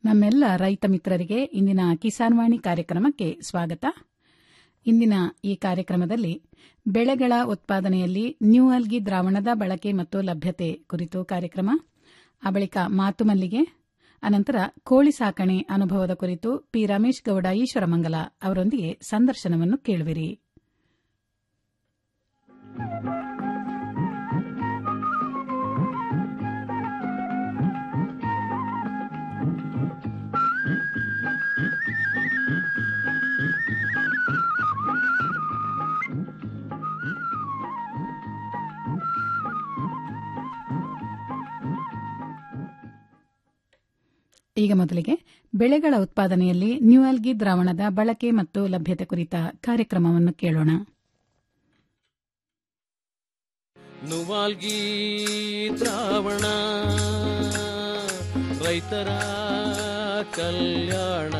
ನಮ್ಮೆಲ್ಲ ರೈತ ಮಿತ್ರರಿಗೆ ಇಂದಿನ ಕಿಸಾನ್ ವಾಣಿ ಕಾರ್ಯಕ್ರಮಕ್ಕೆ ಸ್ವಾಗತ ಇಂದಿನ ಈ ಕಾರ್ಯಕ್ರಮದಲ್ಲಿ ಬೆಳೆಗಳ ಉತ್ಪಾದನೆಯಲ್ಲಿ ನ್ಯೂ ಅಲ್ಗಿ ದ್ರಾವಣದ ಬಳಕೆ ಮತ್ತು ಲಭ್ಯತೆ ಕುರಿತು ಕಾರ್ಯಕ್ರಮ ಆ ಬಳಿಕ ಮಾತು ಮಲ್ಲಿಗೆ ಅನಂತರ ಕೋಳಿ ಸಾಕಣೆ ಅನುಭವದ ಕುರಿತು ಪಿ ರಮೇಶ್ ಗೌಡ ಈಶ್ವರಮಂಗಲ ಅವರೊಂದಿಗೆ ಸಂದರ್ಶನವನ್ನು ಕೇಳುವಿರಿ ಈಗ ಮೊದಲಿಗೆ ಬೆಳೆಗಳ ಉತ್ಪಾದನೆಯಲ್ಲಿ ನ್ಯೂ ಅಲ್ಗಿ ದ್ರಾವಣದ ಬಳಕೆ ಮತ್ತು ಲಭ್ಯತೆ ಕುರಿತ ಕಾರ್ಯಕ್ರಮವನ್ನು ಕೇಳೋಣ ನುವಾಲ್ಗಿ ದ್ರಾವಣ ರೈತರ ಕಲ್ಯಾಣ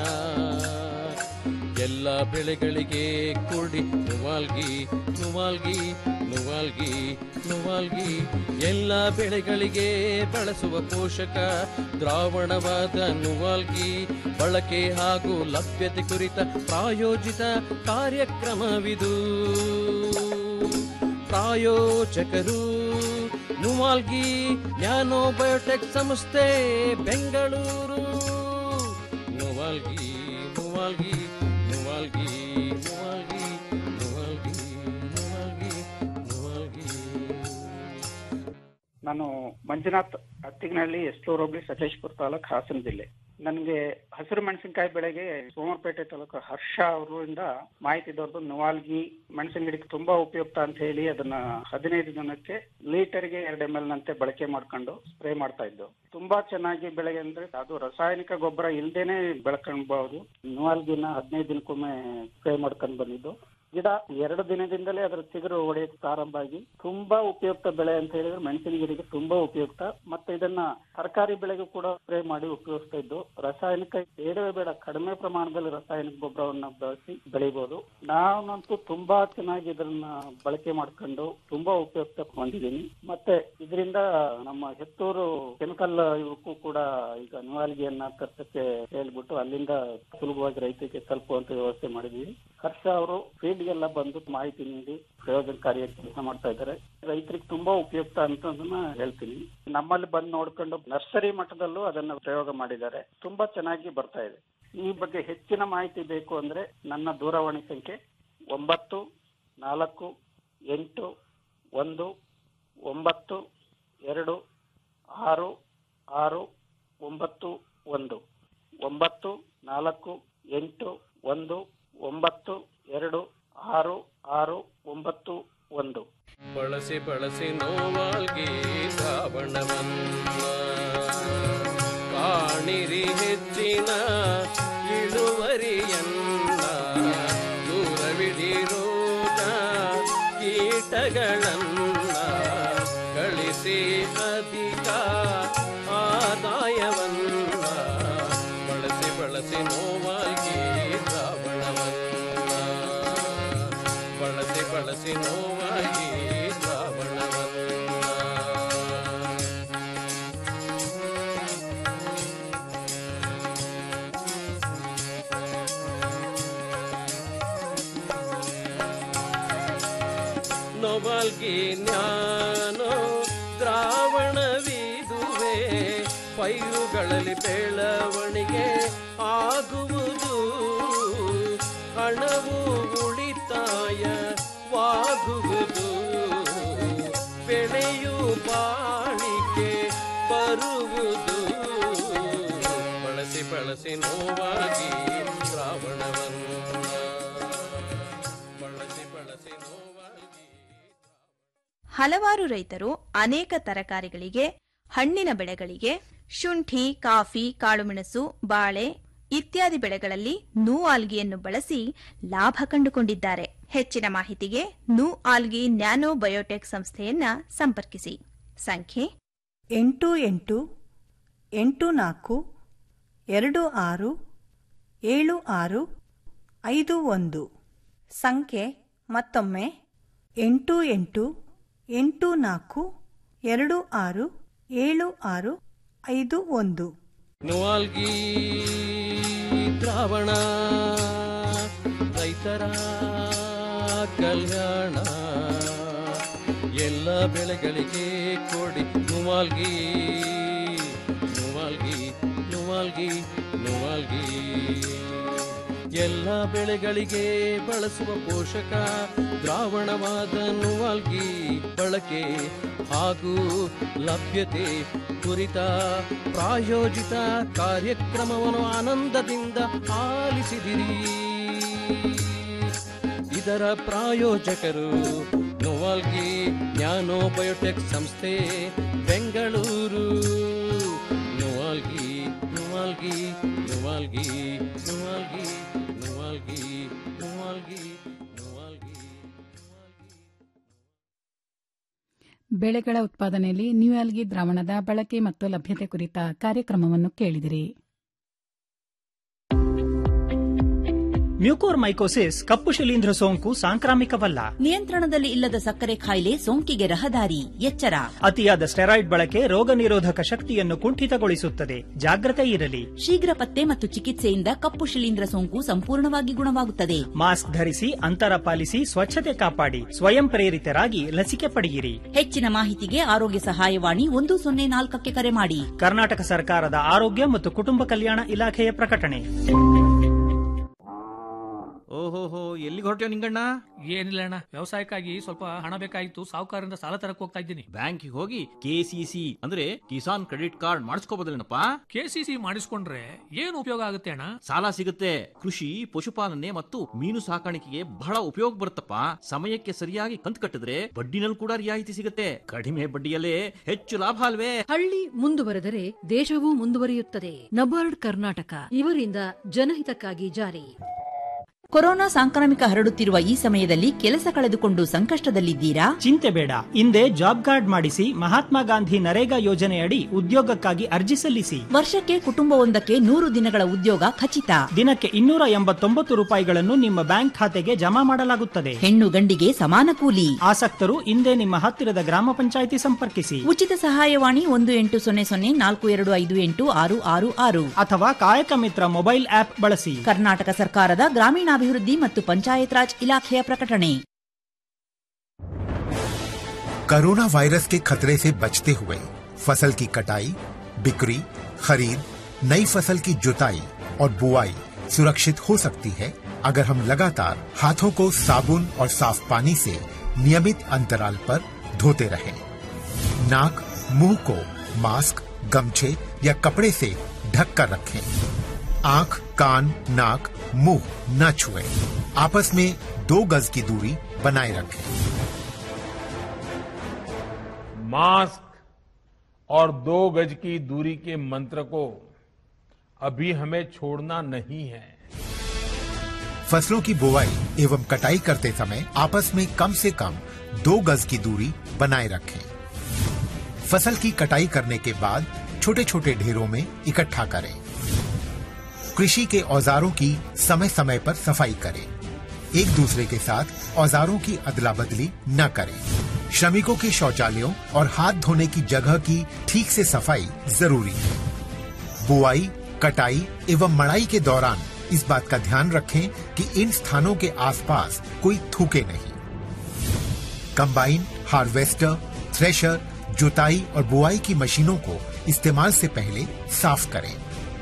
ಎಲ್ಲ ಬೆಳೆಗಳಿಗೆ ಕೊಡಿ ನುವಾಲ್ಗಿ ನುವಾಲ್ಗಿ ನುವಾಲ್ಗಿ ನುವಾಲ್ಗಿ ಎಲ್ಲ ಬೆಳೆಗಳಿಗೆ ಬಳಸುವ ಪೋಷಕ ದ್ರಾವಣವಾದ ನುವಾಲ್ಗಿ ಬಳಕೆ ಹಾಗೂ ಲಭ್ಯತೆ ಕುರಿತ ಪ್ರಾಯೋಜಿತ ಕಾರ್ಯಕ್ರಮವಿದು ಪ್ರಾಯೋಜಕರು ನುವಾಲ್ಗಿ ನ್ಯಾನೋ ಬಯೋಟೆಕ್ ಸಂಸ್ಥೆ ಬೆಂಗಳೂರು ನುವಾಲ್ಗಿ ನುವಾಲ್ಗಿ ನುವಾಲ್ಗಿ ನುವಾಲ್ಗಿ ನುವಾಲ್ಗಿ ನುವಾಲ್ಗಿ ನುವಾಲ್ಗಿ ನಾನು ಮಂಜುನಾಥ್ ಅತ್ತಿಗನಹಳ್ಳಿ ಎಸ್ಲೂರು ಹೋಬಳಿ ಸಕಲೇಶ್ಪುರ ತಾಲೂಕ್ ಹಾಸನ ಜಿಲ್ಲೆ ನನಗೆ ಹಸಿರು ಮೆಣಸಿನಕಾಯಿ ಬೆಳೆಗೆ ಸೋಮವಾರಪೇಟೆ ತಾಲೂಕು ಹರ್ಷ ಅವರಿಂದ ಮಾಹಿತಿ ದೊರೆದು ನವಾಲ್ಗಿ ಮೆಣಸಿನ ಗಿಡಕ್ಕೆ ತುಂಬಾ ಉಪಯುಕ್ತ ಅಂತ ಹೇಳಿ ಅದನ್ನ ಹದಿನೈದು ಜನಕ್ಕೆ ಲೀಟರ್ಗೆ ಎರಡು ಎಂ ಎಲ್ ನಂತೆ ಬಳಕೆ ಮಾಡ್ಕೊಂಡು ಸ್ಪ್ರೇ ಮಾಡ್ತಾ ಇದ್ದು ತುಂಬಾ ಚೆನ್ನಾಗಿ ಬೆಳೆಗೆ ಅಂದ್ರೆ ಅದು ರಾಸಾಯನಿಕ ಗೊಬ್ಬರ ಇಲ್ದೇನೆ ಬೆಳ್ಕೊಳ್ಬಹುದು ನವಾಲ್ಗಿನ ಹದಿನೈದು ದಿನಕ್ಕೊಮ್ಮೆ ಸ್ಪ್ರೇ ಮಾಡ್ಕೊಂಡು ಬಂದಿದ್ದು ಗಿಡ ಎರಡು ದಿನದಿಂದಲೇ ಅದರ ಚಿಗುರು ಹೊಡೆಯಕ್ಕೆ ಪ್ರಾರಂಭ ಆಗಿ ತುಂಬಾ ಉಪಯುಕ್ತ ಬೆಳೆ ಅಂತ ಹೇಳಿದ್ರೆ ಮೆಣಸಿನ ಗಿಡಕ್ಕೆ ತುಂಬಾ ಉಪಯುಕ್ತ ಮತ್ತೆ ಇದನ್ನ ತರಕಾರಿ ಬೆಳೆಗೂ ಕೂಡ ಸ್ಪ್ರೇ ಮಾಡಿ ಉಪಯೋಗಿಸ್ತಾ ಇದ್ದು ರಾಸಾಯನಿಕ ಬೇಡವೇ ಬೇಡ ಕಡಿಮೆ ಪ್ರಮಾಣದಲ್ಲಿ ರಾಸಾಯನಿಕ ಗೊಬ್ಬರವನ್ನ ಬಳಸಿ ಬೆಳಿಬಹುದು ನಾನಂತೂ ತುಂಬಾ ಚೆನ್ನಾಗಿ ಇದನ್ನ ಬಳಕೆ ಮಾಡ್ಕೊಂಡು ತುಂಬಾ ಉಪಯುಕ್ತ ಹೊಂದಿದ್ದೀನಿ ಮತ್ತೆ ಇದರಿಂದ ನಮ್ಮ ಹೆತ್ತೂರು ಕೆಮಿಕಲ್ ಇವಕ್ಕೂ ಕೂಡ ಈಗ ನಿವಾಲ್ಗಿಯನ್ನ ತರ್ಸಕ್ಕೆ ಹೇಳ್ಬಿಟ್ಟು ಅಲ್ಲಿಂದ ಸುಲಭವಾಗಿ ರೈತರಿಗೆ ತಲುಪುವಂತ ವ್ಯವಸ್ಥೆ ಮಾಡಿದೀವಿ ಹರ್ಷ ಅವರು ಫೀಲ್ಡ್ಗೆಲ್ಲ ಬಂದು ಮಾಹಿತಿ ನೀಡಿ ಪ್ರಯೋಜನಕಾರಿಯಾಗಿ ಕೆಲಸ ಮಾಡ್ತಾ ಇದ್ದಾರೆ ರೈತರಿಗೆ ತುಂಬಾ ಉಪಯುಕ್ತ ಅಂತ ಅದನ್ನ ಹೇಳ್ತೀನಿ ನಮ್ಮಲ್ಲಿ ಬಂದು ನೋಡ್ಕೊಂಡು ನರ್ಸರಿ ಮಟ್ಟದಲ್ಲೂ ಅದನ್ನ ಪ್ರಯೋಗ ಮಾಡಿದ್ದಾರೆ ತುಂಬಾ ಚೆನ್ನಾಗಿ ಬರ್ತಾ ಇದೆ ಈ ಬಗ್ಗೆ ಹೆಚ್ಚಿನ ಮಾಹಿತಿ ಬೇಕು ಅಂದ್ರೆ ನನ್ನ ದೂರವಾಣಿ ಸಂಖ್ಯೆ ಒಂಬತ್ತು ನಾಲ್ಕು ಎಂಟು ಒಂದು ಒಂಬತ್ತು ಎರಡು ಆರು ಆರು ಒಂಬತ್ತು ಒಂದು ಒಂಬತ್ತು ನಾಲ್ಕು ಎಂಟು ಒಂದು ಒಂಬತ್ತು ಎರಡು ಆರು ಆರು ಒಂಬತ್ತು ಒಂದು ಬಳಸಿ ಬಳಸಿ ನೋವಾಲ್ಗಿ ಶ್ರಾವಣವನ್ನ ಕಾಣಿರಿ ಹೆಚ್ಚಿನ ಇಳುವರಿಯನ್ನ ದೂರವಿಡಿರೋಗ ಕೀಟಗಳನ್ನ ಗಳಿಸಿ ಅಧಿಕ ಆದಾಯವನ್ನ ಬಳಸಿ ಬಳಸಿ ನೋವಾಗಿ ಶ್ರಾವಣವನ್ನ ಬಳಸಿ ಬಳಸಿ ನೋವಾಗಿ ಶ್ರಾವಣವನ್ನ ನೊಬಲ್ಗಿ ಜ್ಞಾನೋ ದ್ರಾವಣವಿದುವೆ ಪೈರುಗಳಲ್ಲಿ ಬೆಳವಣಿಗೆ ಆಗುವುದು ಹಣವು ಉಳಿತಾಯವಾಗುವುದು ಬೆಳೆಯು ಬಾಳಿಕೆ ಬರುವುದು ಬಳಸಿ ಬಳಸಿ ನೋವಾಗಿ ಶ್ರಾವಣವನ್ನು ಬಳಸಿ ಬಳಸಿ ನೋವಾಗಿ ಹಲವಾರು ರೈತರು ಅನೇಕ ತರಕಾರಿಗಳಿಗೆ ಹಣ್ಣಿನ ಬೆಳೆಗಳಿಗೆ ಶುಂಠಿ ಕಾಫಿ ಕಾಳುಮೆಣಸು ಬಾಳೆ ಇತ್ಯಾದಿ ಬೆಳೆಗಳಲ್ಲಿ ನೂ ಆಲ್ಗಿಯನ್ನು ಬಳಸಿ ಲಾಭ ಕಂಡುಕೊಂಡಿದ್ದಾರೆ ಹೆಚ್ಚಿನ ಮಾಹಿತಿಗೆ ನೂ ಆಲ್ಗಿ ನ್ಯಾನೋ ಬಯೋಟೆಕ್ ಸಂಸ್ಥೆಯನ್ನ ಸಂಪರ್ಕಿಸಿ ಸಂಖ್ಯೆ ಎಂಟು ಎಂಟು ಎಂಟು ನಾಲ್ಕು ಎರಡು ಆರು ಏಳು ಆರು ಐದು ಒಂದು ಸಂಖ್ಯೆ ಮತ್ತೊಮ್ಮೆ ಎಂಟು ಎಂಟು ಎಂಟು ನಾಲ್ಕು ಎರಡು ಆರು ಏಳು ಆರು ಐದು ಒಂದು ನುವಾಲ್ಗಿ ದ್ರಾವಣ ರೈತರ ಕಲ್ಯಾಣ ಎಲ್ಲ ಬೆಳೆಗಳಿಗೆ ಕೊಡಿ ನುವಾಲ್ಗಿ ನುವಾಲ್ಗಿ ನುವಾಲ್ಗಿ ನುವಾಲ್ಗಿ ಎಲ್ಲ ಬೆಳೆಗಳಿಗೆ ಬಳಸುವ ಪೋಷಕ ದ್ರಾವಣವಾದ ನುವಾಲ್ಗಿ ಬಳಕೆ ಹಾಗೂ ಲಭ್ಯತೆ ಕುರಿತ ಪ್ರಾಯೋಜಿತ ಕಾರ್ಯಕ್ರಮವನ್ನು ಆನಂದದಿಂದ ಆಲಿಸಿದಿರಿ ಇದರ ಪ್ರಾಯೋಜಕರು ನೋವಾಲ್ಗಿ ನ್ಯಾನೋ ಬಯೋಟೆಕ್ ಸಂಸ್ಥೆ ಬೆಂಗಳೂರು ನೋವಾಲ್ಗಿ ನೋವಾಲ್ಗಿ ನೋವಾಲ್ಗಿ ನೋವಾಲ್ಗಿ ನೋವಾಲ್ಗಿ ನೋವಾಲ್ಗಿ ನೋವಾಲ್ಗಿ ಬೆಳೆಗಳ ಉತ್ಪಾದನೆಯಲ್ಲಿ ನ್ಯೂಯಾಲ್ಗಿ ದ್ರಾವಣದ ಬಳಕೆ ಮತ್ತು ಲಭ್ಯತೆ ಕುರಿತ ಕಾರ್ಯಕ್ರಮವನ್ನು ಕೇಳಿದಿರಿ ಮ್ಯೂಕೋರ್ಮೈಕೋಸಿಸ್ ಕಪ್ಪು ಶಿಲೀಂಧ್ರ ಸೋಂಕು ಸಾಂಕ್ರಾಮಿಕವಲ್ಲ ನಿಯಂತ್ರಣದಲ್ಲಿ ಇಲ್ಲದ ಸಕ್ಕರೆ ಕಾಯಿಲೆ ಸೋಂಕಿಗೆ ರಹದಾರಿ ಎಚ್ಚರ ಅತಿಯಾದ ಸ್ಟೆರಾಯ್ಡ್ ಬಳಕೆ ರೋಗ ನಿರೋಧಕ ಶಕ್ತಿಯನ್ನು ಕುಂಠಿತಗೊಳಿಸುತ್ತದೆ ಜಾಗ್ರತೆ ಇರಲಿ ಶೀಘ್ರ ಪತ್ತೆ ಮತ್ತು ಚಿಕಿತ್ಸೆಯಿಂದ ಕಪ್ಪು ಶಿಲೀಂಧ್ರ ಸೋಂಕು ಸಂಪೂರ್ಣವಾಗಿ ಗುಣವಾಗುತ್ತದೆ ಮಾಸ್ಕ್ ಧರಿಸಿ ಅಂತರ ಪಾಲಿಸಿ ಸ್ವಚ್ಛತೆ ಕಾಪಾಡಿ ಸ್ವಯಂ ಪ್ರೇರಿತರಾಗಿ ಲಸಿಕೆ ಪಡೆಯಿರಿ ಹೆಚ್ಚಿನ ಮಾಹಿತಿಗೆ ಆರೋಗ್ಯ ಸಹಾಯವಾಣಿ ಒಂದು ಸೊನ್ನೆ ನಾಲ್ಕಕ್ಕೆ ಕರೆ ಮಾಡಿ ಕರ್ನಾಟಕ ಸರ್ಕಾರದ ಆರೋಗ್ಯ ಮತ್ತು ಕುಟುಂಬ ಕಲ್ಯಾಣ ಇಲಾಖೆಯ ಪ್ರಕಟಣೆ ಓಹೋಹೋ ಎಲ್ಲಿಗೆ ಹೊರಟ್ಯೋ ನಿಂಗಣ್ಣ ಏನಿಲ್ಲ ಅಣ್ಣ ವ್ಯವಸಾಯಕ್ಕಾಗಿ ಸ್ವಲ್ಪ ಹಣ ಬೇಕಾಗಿತ್ತು ಸಾಹುಕಾರರಿಂದ ಸಾಲ ತರಕ್ ಹೋಗ್ತಾ ಇದ್ದೀನಿ ಬ್ಯಾಂಕಿಗೆ ಹೋಗಿ ಕೆಸಿಸಿ ಅಂದ್ರೆ ಕಿಸಾನ್ ಕ್ರೆಡಿಟ್ ಕಾರ್ಡ್ ಮಾಡಿಸ್ಕೋಬೋದಲ್ಲೇನಪ್ಪ ಕೆಸಿಸಿ ಮಾಡಿಸ್ಕೊಂಡ್ರೆ ಏನು ಉಪಯೋಗ ಆಗುತ್ತೆ ಅಣ್ಣ ಸಾಲ ಸಿಗುತ್ತೆ ಕೃಷಿ ಪಶುಪಾಲನೆ ಮತ್ತು ಮೀನು ಸಾಕಾಣಿಕೆಗೆ ಬಹಳ ಉಪಯೋಗ ಬರುತ್ತಪ್ಪ ಸಮಯಕ್ಕೆ ಸರಿಯಾಗಿ ಕಂತು ಕಟ್ಟಿದ್ರೆ ಬಡ್ಡಿನಲ್ಲಿ ಕೂಡ ರಿಯಾಯಿತಿ ಸಿಗುತ್ತೆ ಕಡಿಮೆ ಬಡ್ಡಿಯಲ್ಲೇ ಹೆಚ್ಚು ಲಾಭ ಅಲ್ವೇ ಹಳ್ಳಿ ಮುಂದುವರೆದರೆ ದೇಶವೂ ಮುಂದುವರಿಯುತ್ತದೆ ನಬಾರ್ಡ್ ಕರ್ನಾಟಕ ಇವರಿಂದ ಜನಹಿತಕ್ಕಾಗಿ ಜಾರಿ ಕೊರೋನಾ ಸಾಂಕ್ರಾಮಿಕ ಹರಡುತ್ತಿರುವ ಈ ಸಮಯದಲ್ಲಿ ಕೆಲಸ ಕಳೆದುಕೊಂಡು ಸಂಕಷ್ಟದಲ್ಲಿದ್ದೀರಾ ಚಿಂತೆ ಬೇಡ ಹಿಂದೆ ಜಾಬ್ ಕಾರ್ಡ್ ಮಾಡಿಸಿ ಮಹಾತ್ಮ ಗಾಂಧಿ ನರೇಗಾ ಯೋಜನೆಯಡಿ ಉದ್ಯೋಗಕ್ಕಾಗಿ ಅರ್ಜಿ ಸಲ್ಲಿಸಿ ವರ್ಷಕ್ಕೆ ಕುಟುಂಬವೊಂದಕ್ಕೆ ನೂರು ದಿನಗಳ ಉದ್ಯೋಗ ಖಚಿತ ದಿನಕ್ಕೆ ಇನ್ನೂರ ಎಂಬತ್ತೊಂಬತ್ತು ರೂಪಾಯಿಗಳನ್ನು ನಿಮ್ಮ ಬ್ಯಾಂಕ್ ಖಾತೆಗೆ ಜಮಾ ಮಾಡಲಾಗುತ್ತದೆ ಹೆಣ್ಣು ಗಂಡಿಗೆ ಸಮಾನ ಕೂಲಿ ಆಸಕ್ತರು ಹಿಂದೆ ನಿಮ್ಮ ಹತ್ತಿರದ ಗ್ರಾಮ ಪಂಚಾಯಿತಿ ಸಂಪರ್ಕಿಸಿ ಉಚಿತ ಸಹಾಯವಾಣಿ ಒಂದು ಎಂಟು ಸೊನ್ನೆ ಸೊನ್ನೆ ನಾಲ್ಕು ಎರಡು ಐದು ಎಂಟು ಆರು ಆರು ಆರು ಅಥವಾ ಕಾಯಕ ಮಿತ್ರ ಮೊಬೈಲ್ ಆಪ್ ಬಳಸಿ ಕರ್ನಾಟಕ ಸರ್ಕಾರದ ಗ್ರಾಮೀಣಾಭಿವೃದ್ಧಿ ಮತ್ತು ಪಂಚಾಯತ್ ರಾಜ್ ಇಲಾಖೆಯ ಪ್ರಕಟಣೆ कोरोना वायरस के खतरे से बचते हुए फसल की कटाई बिक्री खरीद नई फसल की जुताई और बुआई सुरक्षित हो सकती है अगर हम लगातार हाथों को साबुन और साफ पानी से नियमित अंतराल पर धोते रहें। नाक मुंह को मास्क गमछे या कपड़े से ढक कर रखें आंख कान नाक मुंह न छुएं। आपस में दो गज की दूरी बनाए रखें मास्क और दो गज की दूरी के मंत्र को अभी हमें छोड़ना नहीं है फसलों की बुवाई एवं कटाई करते समय आपस में कम से कम दो गज की दूरी बनाए रखें फसल की कटाई करने के बाद छोटे छोटे ढेरों में इकट्ठा करें कृषि के औजारों की समय समय पर सफाई करें एक दूसरे के साथ औजारों की अदला बदली न करें श्रमिकों के शौचालयों और हाथ धोने की जगह की ठीक से सफाई जरूरी है बुआई कटाई एवं मड़ाई के दौरान इस बात का ध्यान रखें कि इन स्थानों के आसपास कोई थूके नहीं कंबाइन हार्वेस्टर थ्रेशर जुताई और बुआई की मशीनों को इस्तेमाल से पहले साफ करें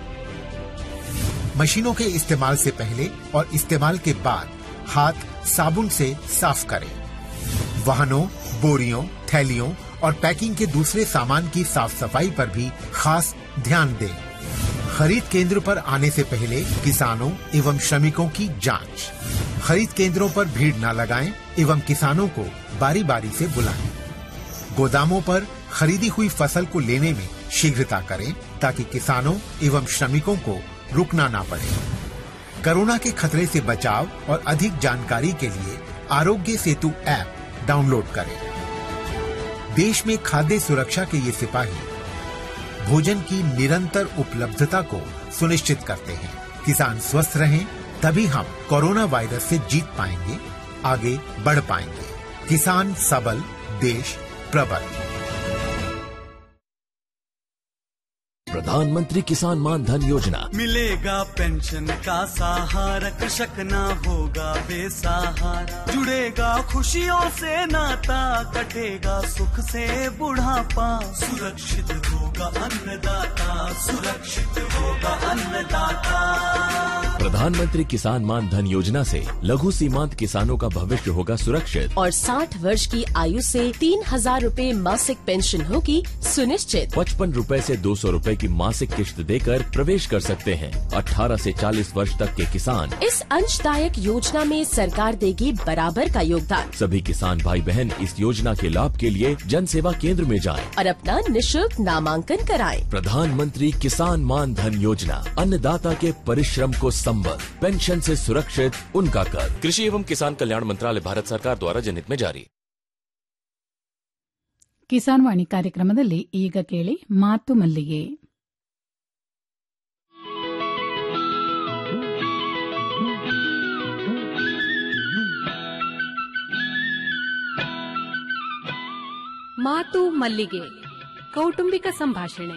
मशीनों के इस्तेमाल से पहले और इस्तेमाल के बाद हाथ साबुन से साफ करें वाहनों बोरियों थैलियों और पैकिंग के दूसरे सामान की साफ सफाई पर भी खास ध्यान दें खरीद केंद्र पर आने से पहले किसानों एवं श्रमिकों की जांच खरीद केंद्रों पर भीड़ न लगाएं एवं किसानों को बारी बारी से बुलाएं गोदामों पर खरीदी हुई फसल को लेने में शीघ्रता करें ताकि किसानों एवं श्रमिकों को रुकना ना पड़े कोरोना के खतरे से बचाव और अधिक जानकारी के लिए आरोग्य सेतु ऐप डाउनलोड करें देश में खाद्य सुरक्षा के ये सिपाही भोजन की निरंतर उपलब्धता को सुनिश्चित करते हैं किसान स्वस्थ रहें तभी हम कोरोना वायरस से जीत पाएंगे आगे बढ़ पाएंगे किसान सबल देश प्रबल प्रधानमंत्री किसान मान धन योजना मिलेगा पेंशन का सहारा कृषक ना होगा बेसहारा जुड़ेगा खुशियों से नाता कटेगा सुख से बुढ़ापा सुरक्षित होगा अन्नदाता सुरक्षित होगा अन्नदाता प्रधानमंत्री किसान मान धन योजना से लघु सीमांत किसानों का भविष्य होगा सुरक्षित और 60 वर्ष की आयु से तीन हजार रूपए मासिक पेंशन होगी सुनिश्चित पचपन रूपए से दो सौ रूपए की मासिक किश्त देकर प्रवेश कर सकते हैं 18 से 40 वर्ष तक के किसान इस अंशदायक योजना में सरकार देगी बराबर का योगदान सभी किसान भाई बहन इस योजना के लाभ के लिए जन सेवा केंद्र में जाएं। और अपना निशुल्क नामांकन कराएं। प्रधानमंत्री किसान मान धन योजना अन्नदाता के परिश्रम को संबल पेंशन से सुरक्षित उनका कर कृषि एवं किसान कल्याण मंत्रालय भारत सरकार द्वारा जनहित में जारी ಕಿಸಾನ್ ವಾಣಿ ಕಾರ್ಯಕ್ರಮದಲ್ಲಿ ಈಗ ಕೇಳಿ ಮಾತು ಮಲ್ಲಿಗೆ ಮಾತು ಮಲ್ಲಿಗೆ ಕೌಟುಂಬಿಕ ಸಂಭಾಷಣೆ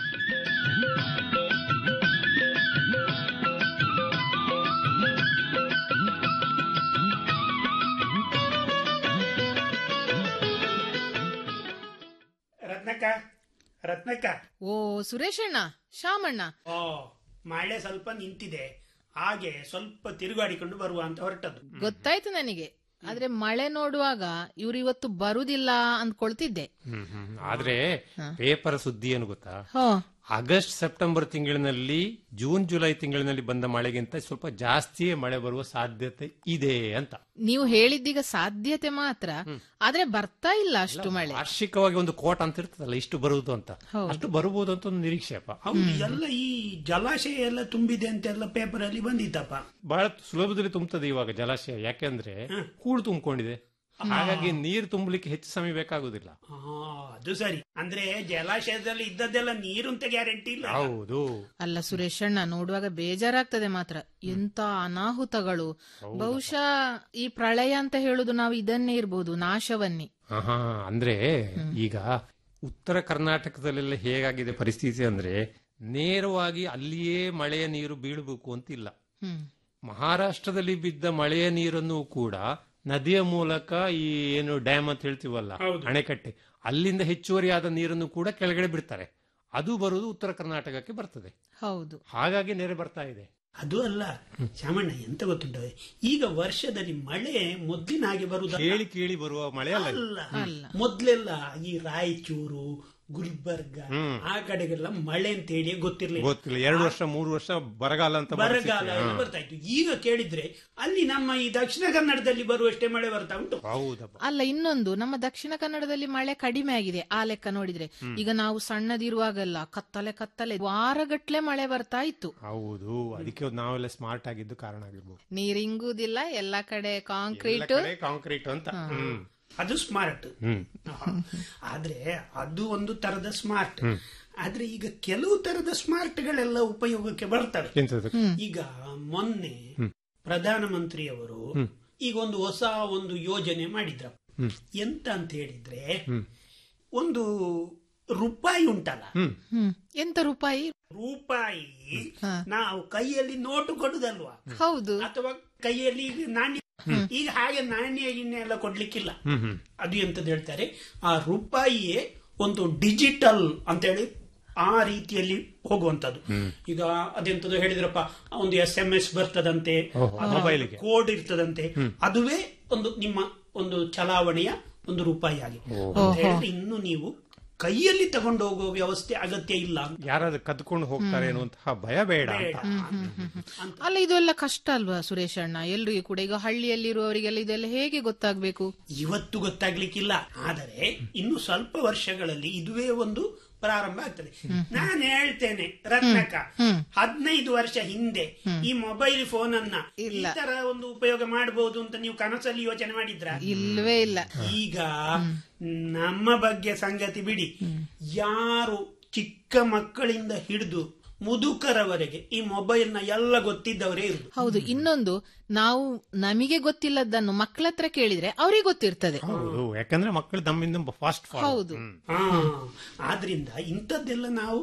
ರತ್ನಕ್ಕ ರತ್ನಕ್ಕ ಓ ಸುರೇಶಣ್ಣ ಶಾಮಣ್ಣ ಓ ಮಳೆ ಸ್ವಲ್ಪ ನಿಂತಿದೆ ಹಾಗೆ ಸ್ವಲ್ಪ ತಿರುಗಾಡಿಕೊಂಡು ಬರುವ ಅಂತ ಹೊರಟದ್ದು ಗೊತ್ತಾಯ್ತು ನನಗೆ ಆದ್ರೆ ಮಳೆ ನೋಡುವಾಗ ಇವ್ರು ಇವತ್ತು ಬರುದಿಲ್ಲ ಅಂದ್ಕೊಳ್ತಿದ್ದೆ ಹ್ಮ್ ಹ್ಮ್. ಆದ್ರೆ ಪೇಪರ್ ಸುದ್ದಿ ಏನು ಗೊತ್ತಾ ಹೋ ಆಗಸ್ಟ್ ಸೆಪ್ಟೆಂಬರ್ ತಿಂಗಳಿನಲ್ಲಿ ಜೂನ್ ಜುಲೈ ತಿಂಗಳಿನಲ್ಲಿ ಬಂದ ಮಳೆಗಿಂತ ಸ್ವಲ್ಪ ಜಾಸ್ತಿಯೇ ಮಳೆ ಬರುವ ಸಾಧ್ಯತೆ ಇದೆ ಅಂತ ನೀವು ಹೇಳಿದ್ದೀಗ ಸಾಧ್ಯತೆ ಮಾತ್ರ ಆದ್ರೆ ಬರ್ತಾ ಇಲ್ಲ ಅಷ್ಟು ಮಳೆ ವಾರ್ಷಿಕವಾಗಿ ಒಂದು ಕೋಟ ಅಂತ ಇರ್ತದಲ್ಲ ಇಷ್ಟು ಬರುವುದು ಅಂತ ಹೌದು. ಅಷ್ಟು ಬರಬಹುದು ಅಂತ ಒಂದು ನಿರೀಕ್ಷೆ ಅಪ್ಪ ಹೌದು ಎಲ್ಲ ಈ ಜಲಾಶಯ ಎಲ್ಲ ತುಂಬಿದೆ ಅಂತೆಲ್ಲ ಪೇಪರ್ ಅಲ್ಲಿ ಬಂದಿತ್ತಪ್ಪ ಬಹಳ ಸುಲಭದಲ್ಲಿ ತುಂಬುತ್ತದೆ ಇವಾಗ ಜಲಾಶಯ ಯಾಕೆಂದ್ರೆ ಹೂಳು ತುಂಬಿಕೊಂಡಿದೆ ಹಾಗಾಗಿ ನೀರು ತುಂಬಲಿಕ್ಕೆ ಹೆಚ್ಚು ಸಮಯ ಬೇಕಾಗುದಿಲ್ಲ ಆ, ಅದು ಸರಿ ಅಂದ್ರೆ ಜಲಾಶಯದಲ್ಲಿ ಇದ್ದದ್ದೆಲ್ಲ ನೀರು ಅಂತ ಗ್ಯಾರಂಟಿ ಇಲ್ಲ ಹೌದು ಅಲ್ಲ ಸುರೇಶಣ್ಣ ನೋಡುವಾಗ ಬೇಜಾರಾಗ್ತದೆ ಮಾತ್ರ ಎಂತ ಅನಾಹುತಗಳು ಬಹುಶಃ ಈ ಪ್ರಳಯ ಅಂತ ಹೇಳುದು ನಾವು ಇದನ್ನೇ ಇರ್ಬೋದು ನಾಶವನ್ನೇ ಆಹಾ ಅಂದ್ರೆ ಈಗ ಉತ್ತರ ಕರ್ನಾಟಕದಲ್ಲೆಲ್ಲ ಹೇಗಾಗಿದೆ ಪರಿಸ್ಥಿತಿ ಅಂದ್ರೆ ನೇರವಾಗಿ ಅಲ್ಲಿಯೇ ಮಳೆಯ ನೀರು ಬೀಳಬೇಕು ಅಂತಿಲ್ಲ ಹ್ಮ್ ಮಹಾರಾಷ್ಟ್ರದಲ್ಲಿ ಬಿದ್ದ ಮಳೆಯ ನೀರನ್ನು ಕೂಡ ನದಿಯ ಮೂಲಕ ಈ ಏನು ಡ್ಯಾಮ್ ಅಂತ ಹೇಳ್ತೀವಲ್ಲ ಅಣೆಕಟ್ಟೆ ಅಲ್ಲಿಂದ ಹೆಚ್ಚುವರಿಯಾದ ನೀರನ್ನು ಕೂಡ ಕೆಳಗಡೆ ಬಿಡ್ತಾರೆ ಅದು ಬರುವುದು ಉತ್ತರ ಕರ್ನಾಟಕಕ್ಕೆ ಬರ್ತದೆ ಹೌದು ಹಾಗಾಗಿ ನೆರೆ ಬರ್ತಾ ಇದೆ ಅದು ಅಲ್ಲ ಶಾಮಣ್ಣ ಎಂತ ಗೊತ್ತುಂಟ ಈಗ ವರ್ಷದಲ್ಲಿ ಮಳೆ ಮೊದ್ಲಿನ ಹಾಗೆ ಬರುವುದಲ್ಲ ಕೇಳಿ ಕೇಳಿ ಬರುವ ಮಳೆ ಅಲ್ಲ ಇದು. ಅಲ್ಲ ಮೊದ್ಲೆಲ್ಲ ಈ ರಾಯಚೂರು ಗುಲ್ಬರ್ಗ ಹ್ಮ್. ಆ ಕಡೆಗೆಲ್ಲ ಮಳೆ ಅಂತ ಹೇಳಿ ಗೊತ್ತಿರ್ಲಿಲ್ಲ ಗೊತ್ತಿಲ್ಲ ಎರಡು ವರ್ಷ ಮೂರು ವರ್ಷ ಬರಗಾಲ ಅಂತ ಬರಗಾಲ ಪರಿಸ್ಥಿತಿ. ಎಲ್ಲ ಹಾ. ಬರ್ತಾ ಇತ್ತು ಈಗ ಕೇಳಿದ್ರೆ ಅಲ್ಲಿ ನಮ್ಮ ಈ ದಕ್ಷಿಣ ಕನ್ನಡದಲ್ಲಿ ಬರುವಷ್ಟೇ ಮಳೆ ಬರ್ತಾ ಉಂಟು ಹೌದಪ್ಪ ಅಲ್ಲ ಇನ್ನೊಂದು ನಮ್ಮ ದಕ್ಷಿಣ ಕನ್ನಡದಲ್ಲಿ ಮಳೆ ಕಡಿಮೆ ಆಗಿದೆ ಆ ಲೆಕ್ಕ ನೋಡಿದ್ರೆ ಹ್ಮ್. ಈಗ ನಾವು ಸಣ್ಣದಿರುವಾಗೆಲ್ಲ ಕತ್ತಲೆ ಕತ್ತಲೆ ವಾರಗಟ್ಲೆ ಮಳೆ ಬರ್ತಾ ಇತ್ತು ಹೌದು ಅದಕ್ಕೆ ನಾವೆಲ್ಲ ಸ್ಮಾರ್ಟ್ ಆಗಿದ್ದು ಕಾರಣ ಆಗಿರ್ಬೋದು ನೀರ್ ಇಂಗುದಿಲ್ಲ ಎಲ್ಲಾ ಕಡೆ ಕಾಂಕ್ರೀಟ್ ಕಾಂಕ್ರೀಟ್ ಅಂತ ಹ್ಮ್ ಅದು ಸ್ಮಾರ್ಟ್ ಹ್ಮ್ ಆದ್ರೆ ಅದು ಒಂದು ತರದ ಸ್ಮಾರ್ಟ್ ಹ್ಮ್. ಆದ್ರೆ ಈಗ ಕೆಲವು ತರದ ಸ್ಮಾರ್ಟ್ ಗಳೆಲ್ಲ ಉಪಯೋಗಕ್ಕೆ ಬರ್ತವೆ ಎಂತದು? ಈಗ ಮೊನ್ನೆ ಹ್ಮ್. ಪ್ರಧಾನಮಂತ್ರಿಯವರು ಹ್ಮ್. ಈಗ ಒಂದು ಹೊಸ ಒಂದು ಯೋಜನೆ ಮಾಡಿದ್ರ ಹ್ಮ್. ಎಂತ ಅಂತ ಹೇಳಿದ್ರೆ ಹ್ಮ್. ಒಂದು ರೂಪಾಯಿ ಉಂಟಲ್ಲ ಹ್ಮ್ ಎಂತ ರೂಪಾಯಿ ರೂಪಾಯಿ ನಾವು ಕೈಯಲ್ಲಿ ನೋಟು ಕೊಡುದಲ್ವಾ ಹೌದು ಅಥವಾ ಕೈಯಲ್ಲಿ ಈಗ ನಾಣ್ಯ ಈಗ ಹಾಗೆ ನಾಣ್ಯ ಗಿಣ್ಯ ಎಲ್ಲ ಕೊಡ್ಲಿಕ್ಕಿಲ್ಲ ಹ್ಮ್ ಹ್ಮ್ ಅದು ಎಂತದ್ದು ಹೇಳ್ತಾರೆ ಆ ರೂಪಾಯಿಯೇ ಒಂದು ಡಿಜಿಟಲ್ ಅಂತೇಳಿ ಆ ರೀತಿಯಲ್ಲಿ ಹೋಗುವಂತದ್ದು ಹ್ಮ್. ಈಗ ಅದೆಂತದ್ದು ಹೇಳಿದ್ರಪ್ಪ ಒಂದು ಎಸ್ ಎಂ ಎಸ್ ಬರ್ತದಂತೆ ಓಹೋ, ಮೊಬೈಲಿಗೆ. ಕೋಡ್ ಇರ್ತದಂತೆ ಹ್ಮ್. ಅದುವೇ ಒಂದು ನಿಮ್ಮ ಒಂದು ಚಲಾವಣೆಯ ಒಂದು ರೂಪಾಯಿ ಆಗಿ ಓಹೋ. ಅಂತ ಹೇಳಿದ್ರೆ ಇನ್ನು ನೀವು ಕೈಯಲ್ಲಿ ತಗೊಂಡು ಹೋಗುವ ವ್ಯವಸ್ಥೆ ಅಗತ್ಯ ಇಲ್ಲ ಅಂತ ಯಾರಾದ್ರೂ ಕದ್ಕೊಂಡು ಹೋಗ್ತಾರೆ ಅನ್ನುವಂತಹ ಭಯ ಬೇಡ ಬೇಡ. ಅಂತ ಅಲ್ಲ ಇದೆಲ್ಲ ಕಷ್ಟ ಅಲ್ವಾ ಸುರೇಶ್ ಅಣ್ಣ ಎಲ್ರಿಗೂ ಕೂಡ ಈಗ ಹಳ್ಳಿಯಲ್ಲಿರುವವರಿಗೆಲ್ಲ ಇದೆಲ್ಲ ಹೇಗೆ ಗೊತ್ತಾಗ್ಬೇಕು ಇವತ್ತು ಗೊತ್ತಾಗ್ಲಿಕ್ಕಿಲ್ಲ ಆದರೆ ಇನ್ನು ಸ್ವಲ್ಪ ವರ್ಷಗಳಲ್ಲಿ ಇದುವೇ ಒಂದು ಪ್ರಾರಂಭ ಆಗ್ತದೆ ನಾನು ಹೇಳ್ತೇನೆ ರತ್ನಕ ಹದಿನೈದು ವರ್ಷ ಹಿಂದೆ ಈ ಮೊಬೈಲ್ ಫೋನ್ ಅನ್ನ ಈ ತರ ಒಂದು ಉಪಯೋಗ ಮಾಡಬಹುದು ಅಂತ ನೀವು ಕನಸಲ್ಲಿ ಯೋಚನೆ ಮಾಡಿದ್ರ ಇಲ್ವೇ ಇಲ್ಲ ಈಗ ನಮ್ಮ ಬಗ್ಗೆ ಸಂಗತಿ ಬಿಡಿ ಯಾರು ಚಿಕ್ಕ ಮಕ್ಕಳಿಂದ ಹಿಡಿದು ಮುದುಕರವರೆಗೆ ಈ ಮೊಬೈಲ್ ನ ಎಲ್ಲ ಗೊತ್ತಿದ್ದವರೇ ಇರುದು ಹೌದು ಇನ್ನೊಂದು ನಾವು ನಮಗೆ ಗೊತ್ತಿಲ್ಲದನ್ನು ಮಕ್ಕಳ ಹತ್ರ ಕೇಳಿದ್ರೆ ಅವ್ರಿಗೆ ಗೊತ್ತಿರ್ತದೆ ಹೌದು ಯಾಕಂದ್ರೆ ಮಕ್ಕಳು ನಮ್ಮಿಂದ ಫಾಸ್ಟ್ ಹೌದು ಆ, ಆದ್ರಿಂದ ಇಂಥದ್ದೆಲ್ಲ ನಾವು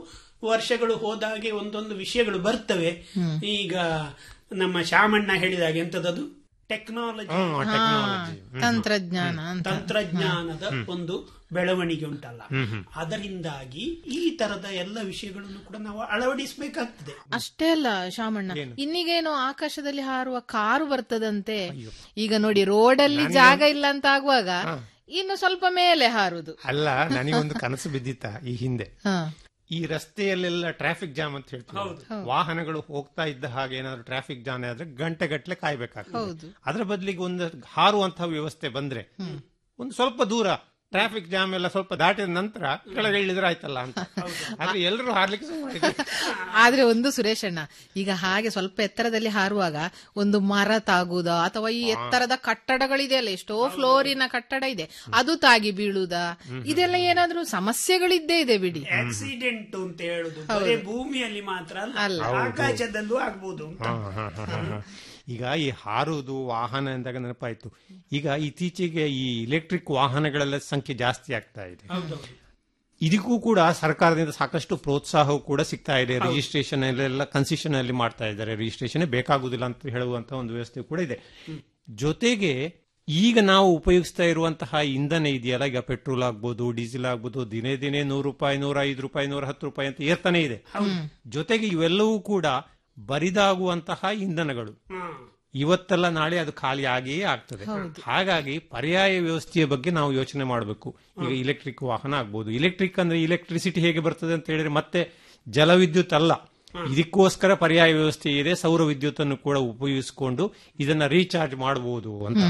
ವರ್ಷಗಳು ಹೋದಾಗೆ ಒಂದೊಂದು ವಿಷಯಗಳು ಬರ್ತವೆ ಈಗ ನಮ್ಮ ಶಾಮಣ್ಣ ಹೇಳಿದಾಗೆ ಎಂತದದು ಟೆಕ್ನಾಲಜಿ ಹ್ಮ್, technology. ಹ್ಮ್. ತಂತ್ರಜ್ಞಾನ ಅಂತ ತಂತ್ರಜ್ಞಾನದ ಹ್ಮ್. ಒಂದು ಬೆಳವಣಿಗೆ ಉಂಟಲ್ಲ ಹ್ಮ್, ಹ್ಮ್. ಅದರಿಂದಾಗಿ ಈ ತರದ ಎಲ್ಲ ವಿಷಯಗಳನ್ನು ಕೂಡ ನಾವು ಅಳವಡಿಸಬೇಕಾಗ್ತದೆ ಅಷ್ಟೇ ಅಲ್ಲ ಶಾಮಣ್ಣ ಇನ್ನೀಗೇನೋ ಆಕಾಶದಲ್ಲಿ ಹಾರುವ ಕಾರು ಬರ್ತದಂತೆ ಈಗ ನೋಡಿ ರೋಡಲ್ಲಿ ನನಗೆ- ಜಾಗ ಇಲ್ಲ ಅಂತ ಆಗುವಾಗ ಇನ್ನು ಸ್ವಲ್ಪ ಮೇಲೆ ಹಾರುದು ಅಲ್ಲ ನನಗೊಂದು ಕನಸು ಬಿದ್ದಿತ್ತ ಈ ಹಿಂದೆ ಹಾ. ಈ ರಸ್ತೆಯಲ್ಲೆಲ್ಲ ಟ್ರಾಫಿಕ್ ಜಾಮ್ ಅಂತ ಹೇಳ್ತೀವಿ ವಾಹನಗಳು ಹೋಗ್ತಾ ಇದ್ದ ಹಾಗೆ ಏನಾದ್ರು ಟ್ರಾಫಿಕ್ ಜಾಮ್ ಆದ್ರೆ ಗಂಟೆ ಗಟ್ಟಲೆ ಕಾಯ್ಬೇಕಾಗ್ತದೆ ಹೌದು. ಅದ್ರ ಬದಲಿಗೆ ಒಂದು ಹಾರುವಂತಹ ವ್ಯವಸ್ಥೆ ಬಂದ್ರೆ ಒಂದು ಸ್ವಲ್ಪ ದೂರ ಟ್ರಾಫಿಕ್ ಜಾಮ್ ಎಲ್ಲ ಸ್ವಲ್ಪ ದಾಟಿದ ನಂತರ ಕೆಳಗೆ ಇಳಿದ್ರೆ ಆಯ್ತಲ್ಲ ಅಂತ ಆದ್ರೆ ಎಲ್ಲರೂ ಹಾರ್ಲಿಕ್ಕೆ ಶುರು ಮಾಡಿದ್ರು. ಆದ್ರೆ ಒಂದು ಸುರೇಶಣ್ಣ ಈಗ ಹಾಗೆ ಸ್ವಲ್ಪ ಎತ್ತರದಲ್ಲಿ ಹಾರುವಾಗ ಒಂದು ಮರ ತಾಗುದ ಅಥವಾ ಈ ಎತ್ತರದ ಕಟ್ಟಡಗಳಿದೆಯಲ್ಲ ಎಷ್ಟೋ ಫ್ಲೋರಿನ ಕಟ್ಟಡ ಇದೆ ಅದು ತಾಗಿ ಬೀಳುದ ಇದೆಲ್ಲ ಏನಾದ್ರೂ ಸಮಸ್ಯೆಗಳಿದ್ದೇ ಇದೆ ಬಿಡಿ ಆಕ್ಸಿಡೆಂಟ್ ಅಂತ ಹೇಳುದು ಹೌದು. ಬರೀ ಭೂಮಿಯಲ್ಲಿ ಮಾತ್ರ ಅಲ್ಲ. ಅಲ್ಲ ಆಕಾಶದಲ್ಲೂ ಆಗ್ಬೋದು ಅಂತ ಹಾ, ಹಾ, ಹಾ, ಹಾ, ಹಾ. ಈಗ ಈ ಹಾರುವುದು ವಾಹನ ಎಂದಾಗ ನೆನಪಾಯ್ತು ಈಗ ಇತ್ತೀಚೆಗೆ ಈ ಇಲೆಕ್ಟ್ರಿಕ್ ವಾಹನಗಳೆಲ್ಲ ಸಂಖ್ಯೆ ಜಾಸ್ತಿ ಆಗ್ತಾ ಇದೆ ಹೌದೌದು ಇದಕ್ಕೂ ಕೂಡ ಸರ್ಕಾರದಿಂದ ಸಾಕಷ್ಟು ಪ್ರೋತ್ಸಾಹವು ಕೂಡ ಸಿಗ್ತಾ ಇದೆ ರಿಜಿಸ್ಟ್ರೇಷನ್ ಎಲ್ಲ ಕನ್ಸಿಷನ್ ಅಲ್ಲಿ ಮಾಡ್ತಾ ಇದ್ದಾರೆ ರಿಜಿಸ್ಟ್ರೇಷನ್ ಬೇಕಾಗುದಿಲ್ಲ ಅಂತ ಹೇಳುವಂತ ಒಂದು ವ್ಯವಸ್ಥೆ ಕೂಡ ಇದೆ ಜೊತೆಗೆ ಈಗ ನಾವು ಉಪಯೋಗಿಸ್ತಾ ಇರುವಂತಹ ಇಂಧನ ಇದೆಯಲ್ಲ ಈಗ ಪೆಟ್ರೋಲ್ ಆಗ್ಬೋದು ಡೀಸೆಲ್ ಆಗ್ಬೋದು ದಿನೇ ದಿನೇ ನೂರು ರೂಪಾಯಿ ನೂರ ಐದು ರೂಪಾಯಿ ನೂರ ಹತ್ತು ರೂಪಾಯಿ ಅಂತ ಏರ್ತಾನೆ ಇದೆ ಜೊತೆಗೆ ಇವೆಲ್ಲವೂ ಕೂಡ ಬರಿದಾಗುವಂತಹ ಇಂಧನಗಳು ಇವತ್ತೆಲ್ಲ ನಾಳೆ ಅದು ಖಾಲಿ ಆಗಿಯೇ ಆಗ್ತದೆ ಹಾಗಾಗಿ ಪರ್ಯಾಯ ವ್ಯವಸ್ಥೆಯ ಬಗ್ಗೆ ನಾವು ಯೋಚನೆ ಮಾಡಬೇಕು ಈಗ ಇಲೆಕ್ಟ್ರಿಕ್ ವಾಹನ ಆಗ್ಬೋದು ಇಲೆಕ್ಟ್ರಿಕ್ ಅಂದ್ರೆ ಇಲೆಕ್ಟ್ರಿಸಿಟಿ ಹೇಗೆ ಬರ್ತದೆ ಅಂತ ಹೇಳಿದ್ರೆ ಮತ್ತೆ ಜಲವಿದ್ಯುತ್ ಅಲ್ಲ ಇದಕ್ಕೋಸ್ಕರ ಪರ್ಯಾಯ ವ್ಯವಸ್ಥೆ ಇದೆ ಸೌರ ವಿದ್ಯುತ್ ಅನ್ನು ಕೂಡ ಉಪಯೋಗಿಸಿಕೊಂಡು ಇದನ್ನ ರೀಚಾರ್ಜ್ ಮಾಡಬಹುದು ಅಂತ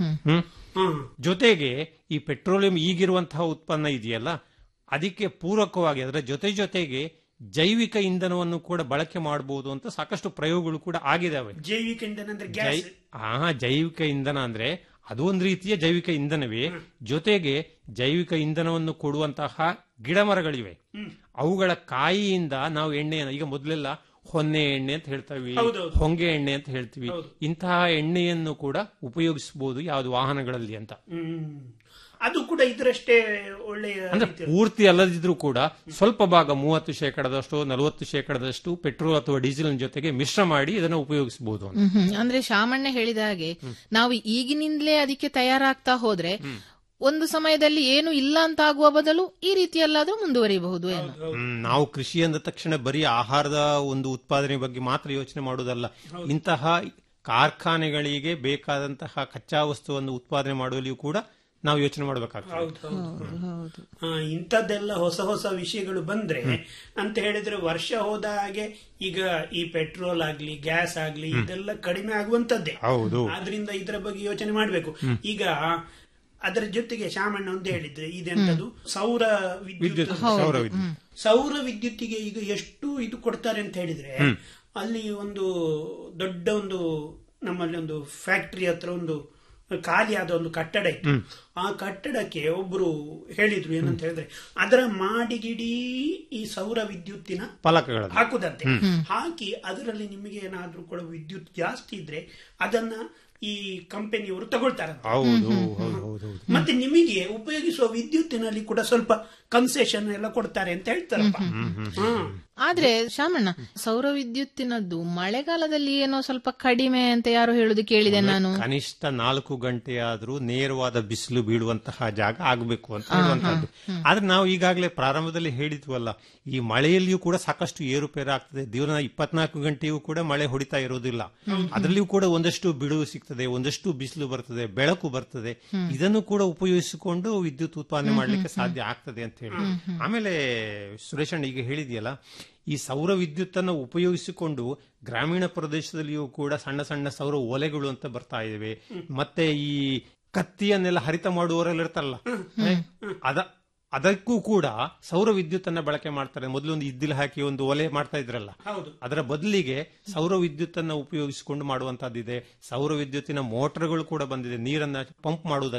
ಹ್ಮ್ ಜೊತೆಗೆ ಈ ಪೆಟ್ರೋಲಿಯಂ ಈಗಿರುವಂತಹ ಉತ್ಪನ್ನ ಇದೆಯಲ್ಲ ಅದಕ್ಕೆ ಪೂರಕವಾಗಿ ಅದರ ಜೊತೆ ಜೊತೆಗೆ ಜೈವಿಕ ಇಂಧನವನ್ನು ಕೂಡ ಬಳಕೆ ಮಾಡಬಹುದು ಅಂತ ಸಾಕಷ್ಟು ಪ್ರಯೋಗಗಳು ಕೂಡ ಆಗಿದಾವೆ ಜೈವಿಕ ಇಂಧನ ಅಂದ್ರೆ ಜೈ ಗ್ಯಾಸ್ ಆ ಜೈವಿಕ ಇಂಧನ ಅಂದ್ರೆ ಅದು ಒಂದು ರೀತಿಯ ಜೈವಿಕ ಇಂಧನವೇ ಜೊತೆಗೆ ಜೈವಿಕ ಇಂಧನವನ್ನು ಕೊಡುವಂತಹ ಗಿಡ ಮರಗಳಿವೆ ಅವುಗಳ ಕಾಯಿಯಿಂದ ನಾವು ಎಣ್ಣೆಯನ್ನು ಈಗ ಮೊದಲೆಲ್ಲ ಹೊನ್ನೆ ಎಣ್ಣೆ ಅಂತ ಹೇಳ್ತೀವಿ ಹೌದೌದು. ಹೊಂಗೆ ಎಣ್ಣೆ ಅಂತ ಹೇಳ್ತೀವಿ ಇಂತಹ ಎಣ್ಣೆಯನ್ನು ಕೂಡ ಉಪಯೋಗಿಸಬಹುದು ಯಾವ್ದು ವಾಹನಗಳಲ್ಲಿ ಅಂತ ಹ್ಮ್ ಅದು ಕೂಡ ಇದರಷ್ಟೇ ಒಳ್ಳೆಯ ಅಂದ್ರೆ ರೀತಿಯ- ಪೂರ್ತಿ ಅಲ್ಲದಿದ್ರೂ ಕೂಡ ಸ್ವಲ್ಪ ಭಾಗ ಮೂವತ್ತು ಶೇಕಡದಷ್ಟು ನಲವತ್ತು ಶೇಕಡದಷ್ಟು ಪೆಟ್ರೋಲ್ ಅಥವಾ ಡೀಸೆಲ್ ಜೊತೆಗೆ ಮಿಶ್ರ ಮಾಡಿ ಇದನ್ನು ಉಪಯೋಗಿಸಬಹುದು ಅಂತ ಹ್ಮ್ ಹ್ಮ್. ಅಂದ್ರೆ ಶಾಮಣ್ಣ ಹೇಳಿದ ಹಾಗೆ ನಾವು ಈಗಿನಿಂದಲೇ ಅದಕ್ಕೆ ತಯಾರಾಗ್ತಾ ಹೋದ್ರೆ ಒಂದು ಸಮಯದಲ್ಲಿ ಏನು ಇಲ್ಲ ಅಂತ ಆಗುವ ಬದಲು ಈ ರೀತಿಯಲ್ಲಾದ್ರೂ ಮುಂದುವರಿಯಬಹುದು ಏನು ಹ್ಮ್, ನಾವು ಕೃಷಿ ಅಂದ ತಕ್ಷಣ ಬರೀ ಆಹಾರದ ಒಂದು ಉತ್ಪಾದನೆ ಬಗ್ಗೆ ಮಾತ್ರ ಯೋಚನೆ ಮಾಡುವುದಲ್ಲ ಇಂತಹ ಕಾರ್ಖಾನೆಗಳಿಗೆ ಬೇಕಾದಂತಹ ಕಚ್ಚಾ ವಸ್ತುವನ್ನು ಉತ್ಪಾದನೆ ಮಾಡುವಲ್ಲಿಯೂ ಕೂಡ ನಾವು ಯೋಚನೆ ಮಾಡಬೇಕಾಗ್ತದೆ ಹೌದು ಹೌದು ಹಾ, ಇಂಥದ್ದೆಲ್ಲ ಹೊಸ ಹೊಸ ವಿಷಯಗಳು ಬಂದ್ರೆ ಅಂತ ಹೇಳಿದ್ರೆ ವರ್ಷ ಹೋದ ಹಾಗೆ ಈಗ ಈ ಪೆಟ್ರೋಲ್ ಆಗ್ಲಿ ಗ್ಯಾಸ್ ಆಗ್ಲಿ ಇದೆಲ್ಲ ಕಡಿಮೆ ಆಗುವಂತದ್ದೇ ಹೌದು. ಆದ್ರಿಂದ ಇದರ ಬಗ್ಗೆ ಯೋಚನೆ ಮಾಡ್ಬೇಕು ಈಗ ಅದರ ಜೊತೆಗೆ ಶಾಮಣ್ಣ ಒಂದು ಹೇಳಿದ್ರೆ ಇದೆಂತದು ಸೌರ ವಿದ್ಯುತ್ ವಿದ್ಯುತ್, ಸೌರ ವಿದ್ಯುತ್. ಸೌರ ವಿದ್ಯುತ್ತಿಗೆ ಈಗ ಎಷ್ಟು ಇದು ಕೊಡ್ತಾರೆ ಅಂತ ಹೇಳಿದ್ರೆ ಅಲ್ಲಿ ಒಂದು ದೊಡ್ಡ ಒಂದು ನಮ್ಮಲ್ಲಿ ಒಂದು ಫ್ಯಾಕ್ಟರಿ ಹತ್ರ ಒಂದು ಖಾಲಿಯಾದ ಒಂದು ಕಟ್ಟಡ ಇತ್ತು ಆ ಕಟ್ಟಡಕ್ಕೆ ಒಬ್ರು ಹೇಳಿದ್ರು ಏನಂತ ಹೇಳಿದ್ರೆ ಅದರ ಮಾಡಿಗಿಡೀ ಈ ಸೌರ ವಿದ್ಯುತ್ತಿನ ಫಲಕಗಳಲ್ಲಿ. ಹಾಕುದಂತೆ ಹಾಕಿ ಅದರಲ್ಲಿ ನಿಮಗೆ ಏನಾದ್ರೂ ಕೂಡ ವಿದ್ಯುತ್ ಜಾಸ್ತಿ ಇದ್ರೆ ಅದನ್ನ ಈ ಕಂಪನಿಯವರು ತಗೊಳ್ತಾರೆ ಹೌದು ಹೌದು ಹೌದು ಹೌದು ಮತ್ತೆ ನಿಮಗೆ ಉಪಯೋಗಿಸುವ ವಿದ್ಯುತ್ತಿನಲ್ಲಿ ಕೂಡ ಸ್ವಲ್ಪ ಕನ್ಸೆಷನ್ ಎಲ್ಲ ಕೊಡ್ತಾರೆ ಅಂತ ಹೇಳ್ತಾರಪ್ಪ ಹ್ಮ್. ಆದ್ರೆ ಶಾಮಣ್ಣ ಸೌರ ವಿದ್ಯುತ್ತಿನದ್ದು ಮಳೆಗಾಲದಲ್ಲಿ ಏನೋ ಸ್ವಲ್ಪ ಕಡಿಮೆ ಅಂತ ಯಾರು ಹೇಳುದು ಕೇಳಿದೆ ನಾನು ಕನಿಷ್ಠ ನಾಲ್ಕು ಗಂಟೆಯಾದ್ರೂ ನೇರವಾದ ಬಿಸಿಲು ಬೀಳುವಂತಹ ಜಾಗ ಆಗಬೇಕು ಅಂತ ಹೇಳುವಂತದ್ದು ಆದ್ರೆ ನಾವು ಈಗಾಗಲೇ ಪ್ರಾರಂಭದಲ್ಲಿ ಹೇಳಿದ್ವಲ್ಲ ಈ ಮಳೆಯಲ್ಲಿಯೂ ಕೂಡ ಸಾಕಷ್ಟು ಏರುಪೇರು ಆಗ್ತದೆ ದಿವನ ಇಪ್ಪತ್ನಾಲ್ಕು ಗಂಟೆಯೂ ಕೂಡ ಮಳೆ ಹೊಡಿತಾ ಇರೋದಿಲ್ಲ ಅದರಲ್ಲಿಯೂ ಕೂಡ ಒಂದಷ್ಟು ಬಿಡುವು ಸಿಗ್ತದೆ ಒಂದಷ್ಟು ಬಿಸಿಲು ಬರ್ತದೆ ಬೆಳಕು ಬರ್ತದೆ ಇದನ್ನು ಕೂಡ ಉಪಯೋಗಿಸಿಕೊಂಡು ವಿದ್ಯುತ್ ಉತ್ಪಾದನೆ ಮಾಡಲಿಕ್ಕೆ ಸಾಧ್ಯ ಆಗ್ತದೆ ಅಂತ ಹೇಳಿ ಆಮೇಲೆ ಸುರೇಶಣ್ಣ ಈಗ ಹೇಳಿದೆಯಲ್ಲ ಈ ಸೌರ ವಿದ್ಯುತ್ ಅನ್ನು ಉಪಯೋಗಿಸಿಕೊಂಡು ಗ್ರಾಮೀಣ ಪ್ರದೇಶದಲ್ಲಿಯೂ ಕೂಡ ಸಣ್ಣ ಸಣ್ಣ ಸೌರ ಒಲೆಗಳು ಅಂತ ಬರ್ತಾ ಇವೆ ಮತ್ತೆ ಈ ಕತ್ತಿಯನ್ನೆಲ್ಲ ಹರಿತ ಮಾಡುವವರೆಲ್ಲ ಇರ್ತಾರಲ್ಲ ಏ, ಅದ ಅದಕ್ಕೂ ಕೂಡ ಸೌರ ವಿದ್ಯುತ್ ಅನ್ನ ಬಳಕೆ ಮಾಡ್ತಾರೆ ಮೊದಲು ಒಂದು ಇದ್ದಿಲು ಹಾಕಿ ಒಂದು ಒಲೆ ಮಾಡ್ತಾ ಇದ್ರಲ್ಲ ಹೌದು ಅದರ ಬದಲಿಗೆ ಸೌರ ವಿದ್ಯುತ್ ಅನ್ನ ಉಪಯೋಗಿಸಿಕೊಂಡು ಮಾಡುವಂತಹದ್ದಿದೆ ಸೌರ ವಿದ್ಯುತ್ತಿನ ಮೋಟರ್ಗಳು ಕೂಡ ಬಂದಿದೆ ನೀರನ್ನ ಪಂಪ್ ಮಾಡುವುದಕ್ಕೆ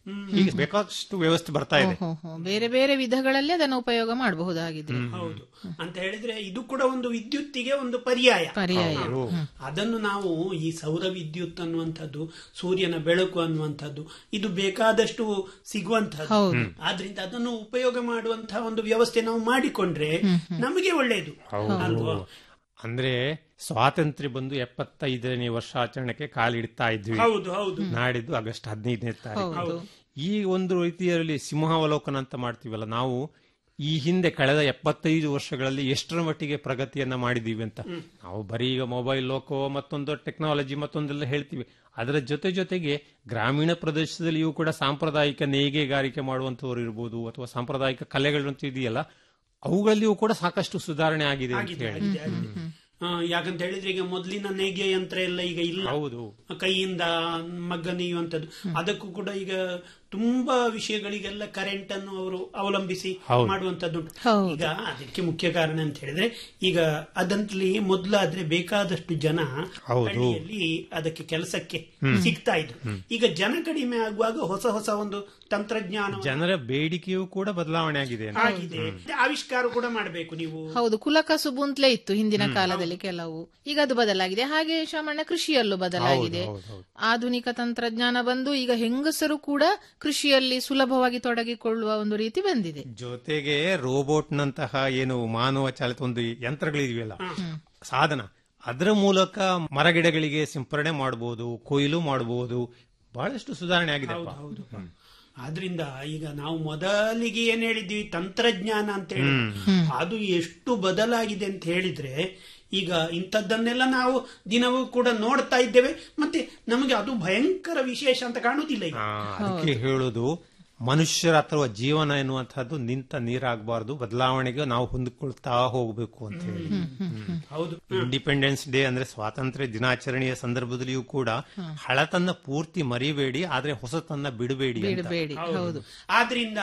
ಹೀಗೆ ಬೇಕಾದಷ್ಟು ವ್ಯವಸ್ಥೆ ಬರ್ತಾ ಇದೆ ಹೋ, ಹೋ. ಬೇರೆ ಬೇರೆ ವಿಧಗಳಲ್ಲಿ ಅದನ್ನು ಉಪಯೋಗ ಮಾಡಬಹುದಾಗಿದ್ರೆ ಹೌದು ಅಂತ ಹೇಳಿದ್ರೆ ಇದು ಕೂಡ ಒಂದು ವಿದ್ಯುತ್ತಿಗೆ ಒಂದು ಪರ್ಯಾಯ ಪರ್ಯಾಯ. ಹೌದು. ಅದನ್ನು ನಾವು ಈ ಸೌರ ವಿದ್ಯುತ್ ಅನ್ನುವಂಥದ್ದು ಸೂರ್ಯನ ಬೆಳಕು ಅನ್ನುವಂಥದ್ದು ಇದು ಬೇಕಾದಷ್ಟು ಸಿಗುವಂತಹದ್ದು ಹೌದು. ಆದ್ರಿಂದ ಅದನ್ನು ಉಪಯೋಗ ಮಾಡುವಂತಹ ಒಂದು ವ್ಯವಸ್ಥೆ ನಾವು ಮಾಡಿಕೊಂಡ್ರೆ ನಮಗೆ ಒಳ್ಳೆಯದು ಅಲ್ವಾ ಅಂದ್ರೆ ಸ್ವಾತಂತ್ರ್ಯ ಬಂದು ಎಪ್ಪತ್ತೈದನೇ ವರ್ಷಾಚರಣೆಗೆ ಕಾಲಿಡ್ತಾ ಇದ್ವಿ ಹೌದು, ಹೌದು. ನಾಡಿದ್ದು ಆಗಸ್ಟ್ ಹದಿನೈದನೇ ತಾರೀಕು ಹೌದು. ಈ ಒಂದು ರೀತಿಯಲ್ಲಿ ಸಿಂಹಾವಲೋಕನ ಅಂತ ಮಾಡ್ತೀವಲ್ಲ ನಾವು ಈ ಹಿಂದೆ ಕಳೆದ ಎಪ್ಪತ್ತೈದು ವರ್ಷಗಳಲ್ಲಿ ಎಷ್ಟರ ಮಟ್ಟಿಗೆ ಪ್ರಗತಿಯನ್ನ ಮಾಡಿದೀವಿ ಅಂತ ನಾವು ಬರೀ ಈಗ ಮೊಬೈಲ್ ಲೋಕೋ ಮತ್ತೊಂದು ಟೆಕ್ನಾಲಜಿ ಮತ್ತೊಂದೆಲ್ಲ ಹೇಳ್ತೀವಿ ಅದರ ಜೊತೆ ಜೊತೆಗೆ ಗ್ರಾಮೀಣ ಪ್ರದೇಶದಲ್ಲಿಯೂ ಕೂಡ ಸಾಂಪ್ರದಾಯಿಕ ನೇಯ್ಗೆಗಾರಿಕೆ ಮಾಡುವಂತವರು ಇರ್ಬೋದು ಅಥವಾ ಸಾಂಪ್ರದಾಯಿಕ ಕಲೆಗಳಂತ ಇದೆಯಲ್ಲ ಅವುಗಳಲ್ಲಿಯೂ ಕೂಡ ಸಾಕಷ್ಟು ಸುಧಾರಣೆ ಆಗಿದೆ ಅಂತ ಆಗಿದೆ, ಹೇಳಿ ಆಗಿದೆ, ಆಗಿದೆ. ಆ, ಯಾಕಂತ ಹೇಳಿದ್ರೆ ಈಗ ಮೊದಲಿನ ನೇಯ್ಗೆ ಯಂತ್ರ ಎಲ್ಲ ಈಗ ಇಲ್ಲ ಹೌದು ಕೈಯಿಂದ ಮಗ್ಗ ನೇಯುವಂತದ್ದು ಅದಕ್ಕೂ ಕೂಡ ಈಗ ತುಂಬಾ ವಿಷಯಗಳಿಗೆಲ್ಲ ಕರೆಂಟ್ ಅನ್ನು ಅವರು ಅವಲಂಬಿಸಿ ಹೌದು. ಮಾಡುವಂತದ್ದು ಹೌದು. ಈಗ ಅದಕ್ಕೆ ಮುಖ್ಯ ಕಾರಣ ಅಂತ ಹೇಳಿದ್ರೆ ಈಗ ಅದಂತಲಿ ಮೊದಲಾದ್ರೆ ಬೇಕಾದಷ್ಟು ಜನ ಹೌದು. ಹಳ್ಳಿಯಲ್ಲಿ ಅದಕ್ಕೆ ಕೆಲಸಕ್ಕೆ ಹ್ಮ್. ಸಿಗ್ತಾ ಇದ್ರು ಈಗ ಜನ ಕಡಿಮೆ ಆಗುವಾಗ ಹೊಸ ಹೊಸ ಒಂದು ತಂತ್ರಜ್ಞಾನ ಜನರ ಬೇಡಿಕೆಯೂ ಕೂಡ ಬದಲಾವಣೆ ಆಗಿದೆ ಅಂತ. ಆಗಿದೆ ಆವಿಷ್ಕಾರ ಕೂಡ ಮಾಡಬೇಕು ನೀವು ಹೌದು ಕುಲಕಸುಬು ಅಂತಲೇ ಇತ್ತು ಹಿಂದಿನ ಕಾಲದಲ್ಲಿ ಕೆಲವು ಈಗ ಅದು ಬದಲಾಗಿದೆ ಹಾಗೆ ಶಾಮಣ್ಣ ಕೃಷಿಯಲ್ಲೂ ಬದಲಾಗಿದೆ ಹೌದು, ಹೌದು, ಆಧುನಿಕ ತಂತ್ರಜ್ಞಾನ ಬಂದು ಈಗ ಹೆಂಗಸರು ಕೂಡ ಕೃಷಿಯಲ್ಲಿ ಸುಲಭವಾಗಿ ತೊಡಗಿಕೊಳ್ಳುವ ಒಂದು ರೀತಿ ಬಂದಿದೆ ಜೊತೆಗೆ ರೋಬೋಟ್ ನಂತಹ ಏನು ಮಾನವ ಚಾಲಿತ ಒಂದು ಯಂತ್ರಗಳಿದೆಯಲ್ಲ ಸಾಧನ ಅದರ ಮೂಲಕ ಮರಗಿಡಗಳಿಗೆ ಸಿಂಪರಣೆ ಮಾಡಬಹುದು ಕೊಯ್ಲು ಮಾಡಬಹುದು ಬಹಳಷ್ಟು ಸುಧಾರಣೆ ಆಗಿದೆ ಹೌದು, ಹೌದು. ಆದ್ರಿಂದ ಈಗ ನಾವು ಮೊದಲಿಗೆ ಏನ್ ಹೇಳಿದ್ವಿ ತಂತ್ರಜ್ಞಾನ ಅಂತ ಹೇಳಿ ಅದು ಎಷ್ಟು ಬದಲಾಗಿದೆ ಅಂತ ಹೇಳಿದ್ರೆ ಈಗ ಇಂಥದ್ದನ್ನೆಲ್ಲ ನಾವು ದಿನವೂ ಕೂಡ ನೋಡ್ತಾ ಇದ್ದೇವೆ ಮತ್ತೆ ನಮಗೆ ಅದು ಭಯಂಕರ ವಿಶೇಷ ಅಂತ ಕಾಣುವುದಿಲ್ಲ ಈಗ ಅದಕ್ಕೆ ಹೇಳುದು ಮನುಷ್ಯರ ಅಥವಾ ಜೀವನ ಎನ್ನುವಂತಹದ್ದು ನಿಂತ ನೀರಾಗಬಾರ್ದು ಬದಲಾವಣೆಗೆ ನಾವು ಹೊಂದಿಕೊಳ್ತಾ ಹೋಗಬೇಕು ಅಂತ ಹೇಳಿ ಹೌದು ಇಂಡಿಪೆಂಡೆನ್ಸ್ ಡೇ ಅಂದ್ರೆ ಸ್ವಾತಂತ್ರ್ಯ ದಿನಾಚರಣೆಯ ಸಂದರ್ಭದಲ್ಲಿಯೂ ಕೂಡ ಹಳತನ್ನ ಪೂರ್ತಿ ಮರಿಬೇಡಿ ಆದ್ರೆ ಹೊಸತನ್ನ ಬಿಡಬೇಡಿ ಅಂತ. ಬಿಡಬೇಡಿ ಹೌದು ಆದ್ರಿಂದ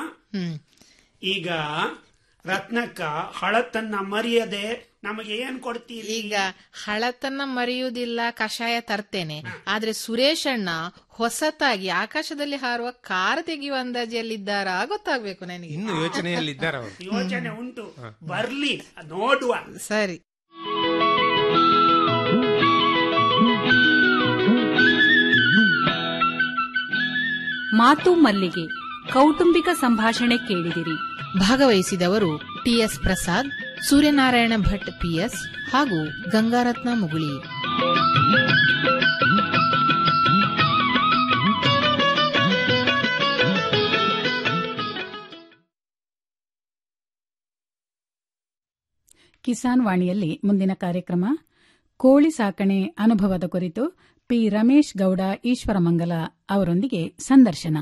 ಈಗ ರತ್ನಕ್ಕ ಹಳತನ್ನ ಮರೆಯದೆ ನಮಗೆ ಏನ್ ಕೊಡ್ತೀರಿ ಈಗ ಹಳತನ್ನ ಮರೆಯುವುದಿಲ್ಲ ಕಷಾಯ ತರ್ತೇನೆ ಆದ್ರೆ ಸುರೇಶ್ ಅಣ್ಣ ಹೊಸತಾಗಿ ಆಕಾಶದಲ್ಲಿ ಹಾರುವ ಕಾರ್ ತೆಗೆಯುವ ಅಂದಾಜಿಯಲ್ಲಿದ್ದಾರಾ ಗೊತ್ತಾಗ್ಬೇಕು ನನಗೆ ಇನ್ನು ಯೋಚನೆಯಲ್ಲಿದ್ದಾರೆ ಅವರು ಯೋಚನೆ ಉಂಟು ಬರ್ಲಿ ನೋಡುವ ಸರಿ ಮಾತು ಮಲ್ಲಿಗೆ ಕೌಟುಂಬಿಕ ಸಂಭಾಷಣೆ ಕೇಳಿದಿರಿ ಭಾಗವಹಿಸಿದವರು ಟಿಎಸ್ ಪ್ರಸಾದ್ ಸೂರ್ಯನಾರಾಯಣ ಭಟ್ ಪಿಎಸ್ ಹಾಗೂ ಗಂಗಾರತ್ನ ಮುಗುಳಿ ಕಿಸಾನ್ ವಾಣಿಯಲ್ಲಿ ಮುಂದಿನ ಕಾರ್ಯಕ್ರಮ ಕೋಳಿ ಸಾಕಣೆ ಅನುಭವದ ಕುರಿತು ಪಿ ರಮೇಶ್ ಗೌಡ ಈಶ್ವರಮಂಗಲ ಅವರೊಂದಿಗೆ ಸಂದರ್ಶನ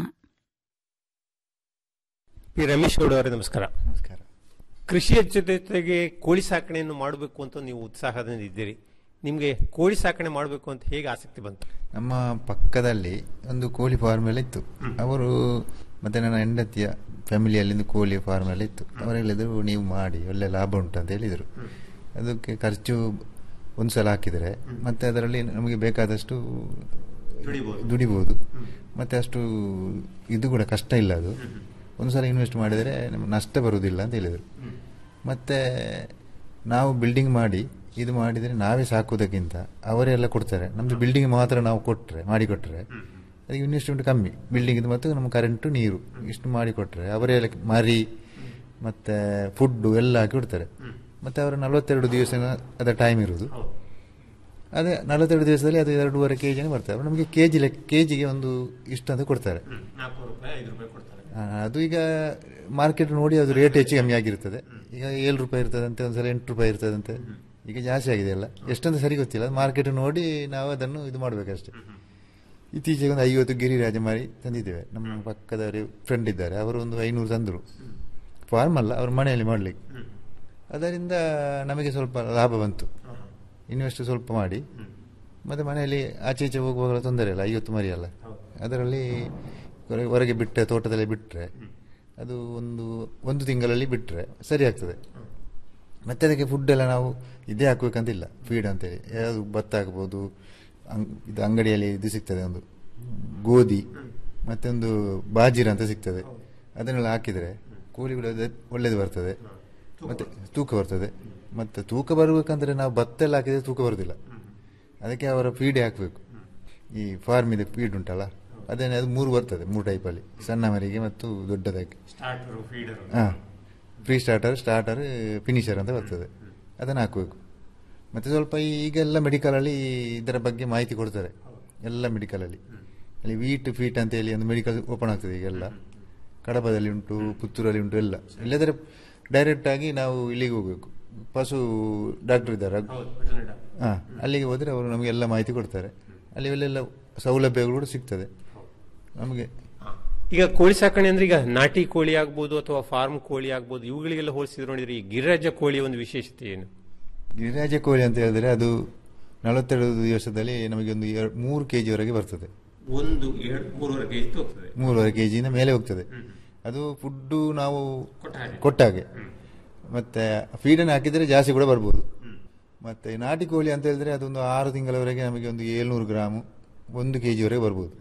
ಪಿ ರಮೇಶ್ ಗೌಡ ಅವರೇ ನಮಸ್ಕಾರ ನಮಸ್ಕಾರ ಕೃಷಿಯ ಜೊತೆ ಜೊತೆಗೆ ಕೋಳಿ ಸಾಕಣೆಯನ್ನು ಮಾಡಬೇಕು ಅಂತ ನೀವು ಉತ್ಸಾಹದಿಂದ ಇದ್ದೀರಿ ನಿಮಗೆ ಕೋಳಿ ಸಾಕಣೆ ಮಾಡಬೇಕು ಅಂತ ಹೇಗೆ ಆಸಕ್ತಿ ಬಂತು ನಮ್ಮ ಪಕ್ಕದಲ್ಲಿ ಒಂದು ಕೋಳಿ ಫಾರ್ಮ್ ಎಲ್ಲ ಇತ್ತು ಅವರು ಮತ್ತೆ ನನ್ನ ಹೆಂಡತಿಯ ಫ್ಯಾಮಿಲಿಯಲ್ಲಿಂದ ಕೋಳಿ ಫಾರ್ಮ್ ಎಲ್ಲ ಇತ್ತು ಅವರು ಹೇಳಿದರು ನೀವು ಮಾಡಿ ಒಳ್ಳೆ ಲಾಭ ಉಂಟು ಅಂತ ಹೇಳಿದರು ಅದಕ್ಕೆ ಖರ್ಚು ಒಂದು ಸಲ ಹಾಕಿದರೆ ಮತ್ತೆ ಅದರಲ್ಲಿ ನಮಗೆ ಬೇಕಾದಷ್ಟು ದುಡಿಬೋದು ಮತ್ತೆ ಅಷ್ಟು ಇದು ಕೂಡ ಕಷ್ಟ ಇಲ್ಲ ಅದು ಒಂದು ಸಲ ಇನ್ವೆಸ್ಟ್ ಮಾಡಿದರೆ ನಮ್ಗೆ ನಷ್ಟ ಬರುವುದಿಲ್ಲ ಅಂತ ಹೇಳಿದರು ಮತ್ತೆ ನಾವು ಬಿಲ್ಡಿಂಗ್ ಮಾಡಿ ಇದು ಮಾಡಿದರೆ ನಾವೇ ಸಾಕುವುದಕ್ಕಿಂತ ಅವರೇ ಎಲ್ಲ ಕೊಡ್ತಾರೆ ನಮ್ಮದು ಬಿಲ್ಡಿಂಗ್ ಮಾತ್ರ ನಾವು ಕೊಟ್ಟರೆ ಮಾಡಿಕೊಟ್ರೆ ಅದಕ್ಕೆ ಇನ್ವೆಸ್ಟ್ಮೆಂಟ್ ಕಮ್ಮಿ ಬಿಲ್ಡಿಂಗ್ ಮತ್ತು ನಮ್ಮ ಕರೆಂಟು ನೀರು ಇಷ್ಟು ಮಾಡಿಕೊಟ್ರೆ ಅವರೇ ಎಲ್ಲ ಮರಿ ಮತ್ತು ಫುಡ್ಡು ಎಲ್ಲ ಹಾಕಿ ಕೊಡ್ತಾರೆ ಮತ್ತು ಅವರು ನಲವತ್ತೆರಡು ದಿವಸ ಅದರ ಟೈಮ್ ಇರೋದು ಅದೇ ನಲವತ್ತೆರಡು ದಿವಸದಲ್ಲಿ ಅದು ಎರಡೂವರೆ ಕೆ ಜಿನೇ ಬರ್ತದೆ ನಮಗೆ ಕೆ ಜಿ ಲೆಕ್ಕ ಕೆ ಜಿಗೆ ಒಂದು ಇಷ್ಟು ಅಂತ ಕೊಡ್ತಾರೆ ಆ, ಅದು ಈಗ ಮಾರ್ಕೆಟ್ ನೋಡಿ ಅದು ರೇಟ್ ಹೆಚ್ಚು ಕಮ್ಮಿ ಆಗಿರ್ತದೆ ಈಗ ಏಳು ರೂಪಾಯಿ ಇರ್ತದಂತೆ ಒಂದ್ಸಲ ಎಂಟು ರೂಪಾಯಿ ಇರ್ತದಂತೆ ಈಗ ಜಾಸ್ತಿ ಆಗಿದೆ ಅಲ್ಲ ಎಷ್ಟಂತ ಸರಿ ಗೊತ್ತಿಲ್ಲ ಮಾರ್ಕೆಟ್ ನೋಡಿ ನಾವು ಅದನ್ನು ಇದು ಮಾಡಬೇಕಷ್ಟೇ ಇತ್ತೀಚೆಗೆ ಒಂದು ಐವತ್ತು ಗಿರಿರಾಜ ಮಾರಿ ತಂದಿದ್ದೇವೆ ನಮ್ಮ ಪಕ್ಕದವರು ಫ್ರೆಂಡ್ ಇದ್ದಾರೆ ಅವರು ಒಂದು ಐನೂರು ತಂದರು ಫಾರ್ಮ್ ಅಲ್ಲ ಅವ್ರ ಮನೆಯಲ್ಲಿ ಮಾಡಲಿಕ್ಕೆ ಅದರಿಂದ ನಮಗೆ ಸ್ವಲ್ಪ ಲಾಭ ಬಂತು ಇನ್ವೆಸ್ಟ್ ಸ್ವಲ್ಪ ಮಾಡಿ ಮತ್ತು ಮನೆಯಲ್ಲಿ ಆಚೆ ಈಚೆ ಹೋಗುವಾಗ ತೊಂದರೆ ಇಲ್ಲ ಐವತ್ತು ಮರಿ ಅಲ್ಲ ಅದರಲ್ಲಿ ಹೊರ- ಹೊರಗೆ ಬಿಟ್ಟರೆ ತೋಟದಲ್ಲಿ ಬಿಟ್ಟರೆ ಅದು ಒಂದು ಒಂದು ತಿಂಗಳಲ್ಲಿ ಬಿಟ್ಟರೆ ಸರಿ ಆಗ್ತದೆ ಮತ್ತೆ ಅದಕ್ಕೆ ಫುಡ್ ಎಲ್ಲ ನಾವು ಇದೇ ಹಾಕ್ಬೇಕಂತಿಲ್ಲ ಫೀಡ್ ಅಂತೇಳಿ ಯಾವುದು ಭತ್ತ ಹಾಕ್ಬೋದು ಅಂಗ್ ಇದು ಅಂಗಡಿಯಲ್ಲಿ ಇದು ಸಿಗ್ತದೆ ಒಂದು ಗೋಧಿ ಮತ್ತೆ ಒಂದು ಬಾಜಿರ ಅಂತ ಸಿಗ್ತದೆ ಅದನ್ನೆಲ್ಲ ಹಾಕಿದರೆ ಕೋಳಿ ಕೂಡ ಅದು ಒಳ್ಳೇದು ಬರ್ತದೆ ಮತ್ತೆ ತೂಕ ಬರ್ತದೆ ಮತ್ತೆ ತೂಕ ಬರಬೇಕಂದ್ರೆ ನಾವು ಭತ್ತ ಎಲ್ಲ ಹಾಕಿದ್ರೆ ತೂಕ ಬರುದಿಲ್ಲ ಅದಕ್ಕೆ ಅವರ ಫೀಡೇ ಹಾಕಬೇಕು ಈ ಫಾರ್ಮ್ ಇದೆ ಫೀಡ್ ಉಂಟಲ್ಲ ಅದೇನೆ ಅದು ಮೂರು ಬರ್ತದೆ ಮೂರು ಟೈಪಲ್ಲಿ ಸಣ್ಣ ಮರಿಗೆ ಮತ್ತು ದೊಡ್ಡದಕ್ಕೆ ಸ್ಟಾರ್ಟರ್ ಫೀಡರ್ ಹಾಂ ಫ್ರೀ ಸ್ಟಾರ್ಟರ್ ಸ್ಟಾರ್ಟರ್ ಫಿನಿಷರ್ ಅಂತ ಬರ್ತದೆ ಅದನ್ನು ಹಾಕಬೇಕು ಮತ್ತು ಸ್ವಲ್ಪ ಈ- ಈಗೆಲ್ಲ ಮೆಡಿಕಲಲ್ಲಿ ಇದರ ಬಗ್ಗೆ ಮಾಹಿತಿ ಕೊಡ್ತಾರೆ ಎಲ್ಲ ಮೆಡಿಕಲಲ್ಲಿ ಅಲ್ಲಿ ವೀಟ್ ಫೀಟ್ ಅಂತ ಹೇಳಿ ಒಂದು ಮೆಡಿಕಲ್ ಓಪನ್ ಆಗ್ತದೆ ಈಗೆಲ್ಲ ಕಡಬದಲ್ಲಿ ಉಂಟು ಪುತ್ತೂರಲ್ಲಿ ಉಂಟು ಎಲ್ಲ ಇಲ್ಲದ್ರೆ ಡೈರೆಕ್ಟ್ ಆಗಿ ನಾವು ಇಲ್ಲಿಗೆ ಹೋಗಬೇಕು ಪಶು ಡಾಕ್ಟರ್ ಇದ್ದಾರೆ ಹಾಂ ಅಲ್ಲಿಗೆ ಹೋದರೆ ಅವರು ನಮಗೆ ಎಲ್ಲ ಮಾಹಿತಿ ಕೊಡ್ತಾರೆ ಅಲ್ಲಿ ಅಲ್ಲೆಲ್ಲ ಸೌಲಭ್ಯಗಳು ಕೂಡ ಸಿಗ್ತದೆ ನಮಗೆ ಈಗ ಕೋಳಿ ಸಾಕಣೆ ಅಂದ್ರೆ ಈಗ ನಾಟಿ ಕೋಳಿ ಆಗ್ಬೋದು ಅಥವಾ ಫಾರ್ಮ್ ಕೋಳಿ ಆಗ್ಬೋದು ಇವುಗಳಿಗೆಲ್ಲ ಹೋಲಿಸಿದ್ರೆ ನೋಡಿದ್ರೆ ಈ ಗಿರಿರಾಜ ಕೋಳಿಯ ಒಂದು ವಿಶೇಷತೆ ಏನು ಗಿರಿರಾಜ ಕೋಳಿ ಅಂತ ಹೇಳಿದ್ರೆ ಅದು ನಲವತ್ತೆರಡು ದಿವಸದಲ್ಲಿ ನಮಗೆ ಒಂದು ಎರಡು ಮೂರು ಕೆ ಜಿವರೆಗೆ ಬರ್ತದೆ ಒಂದು ಎರಡು ಮೂರುವರೆ ಕೆಜಿ ಹೋಗ್ತದೆ ಮೂರುವರೆ ಕೆ ಜಿಯಿಂದ ಮೇಲೆ ಹೋಗ್ತದೆ ಅದು ಫುಡ್ಡು ನಾವು ಕೊಟ್ಟ ಹಾಗೆ ಮತ್ತೆ ಫೀಡನ್ನು ಹಾಕಿದರೆ ಜಾಸ್ತಿ ಕೂಡ ಬರ್ಬೋದು ಮತ್ತೆ ನಾಟಿ ಕೋಳಿ ಅಂತ ಹೇಳಿದ್ರೆ ಅದೊಂದು ಆರು ತಿಂಗಳವರೆಗೆ ನಮಗೆ ಒಂದು ಏಳ್ನೂರು ಗ್ರಾಮು ಒಂದು ಕೆ ಜಿವರೆಗೆ ಬರ್ಬೋದು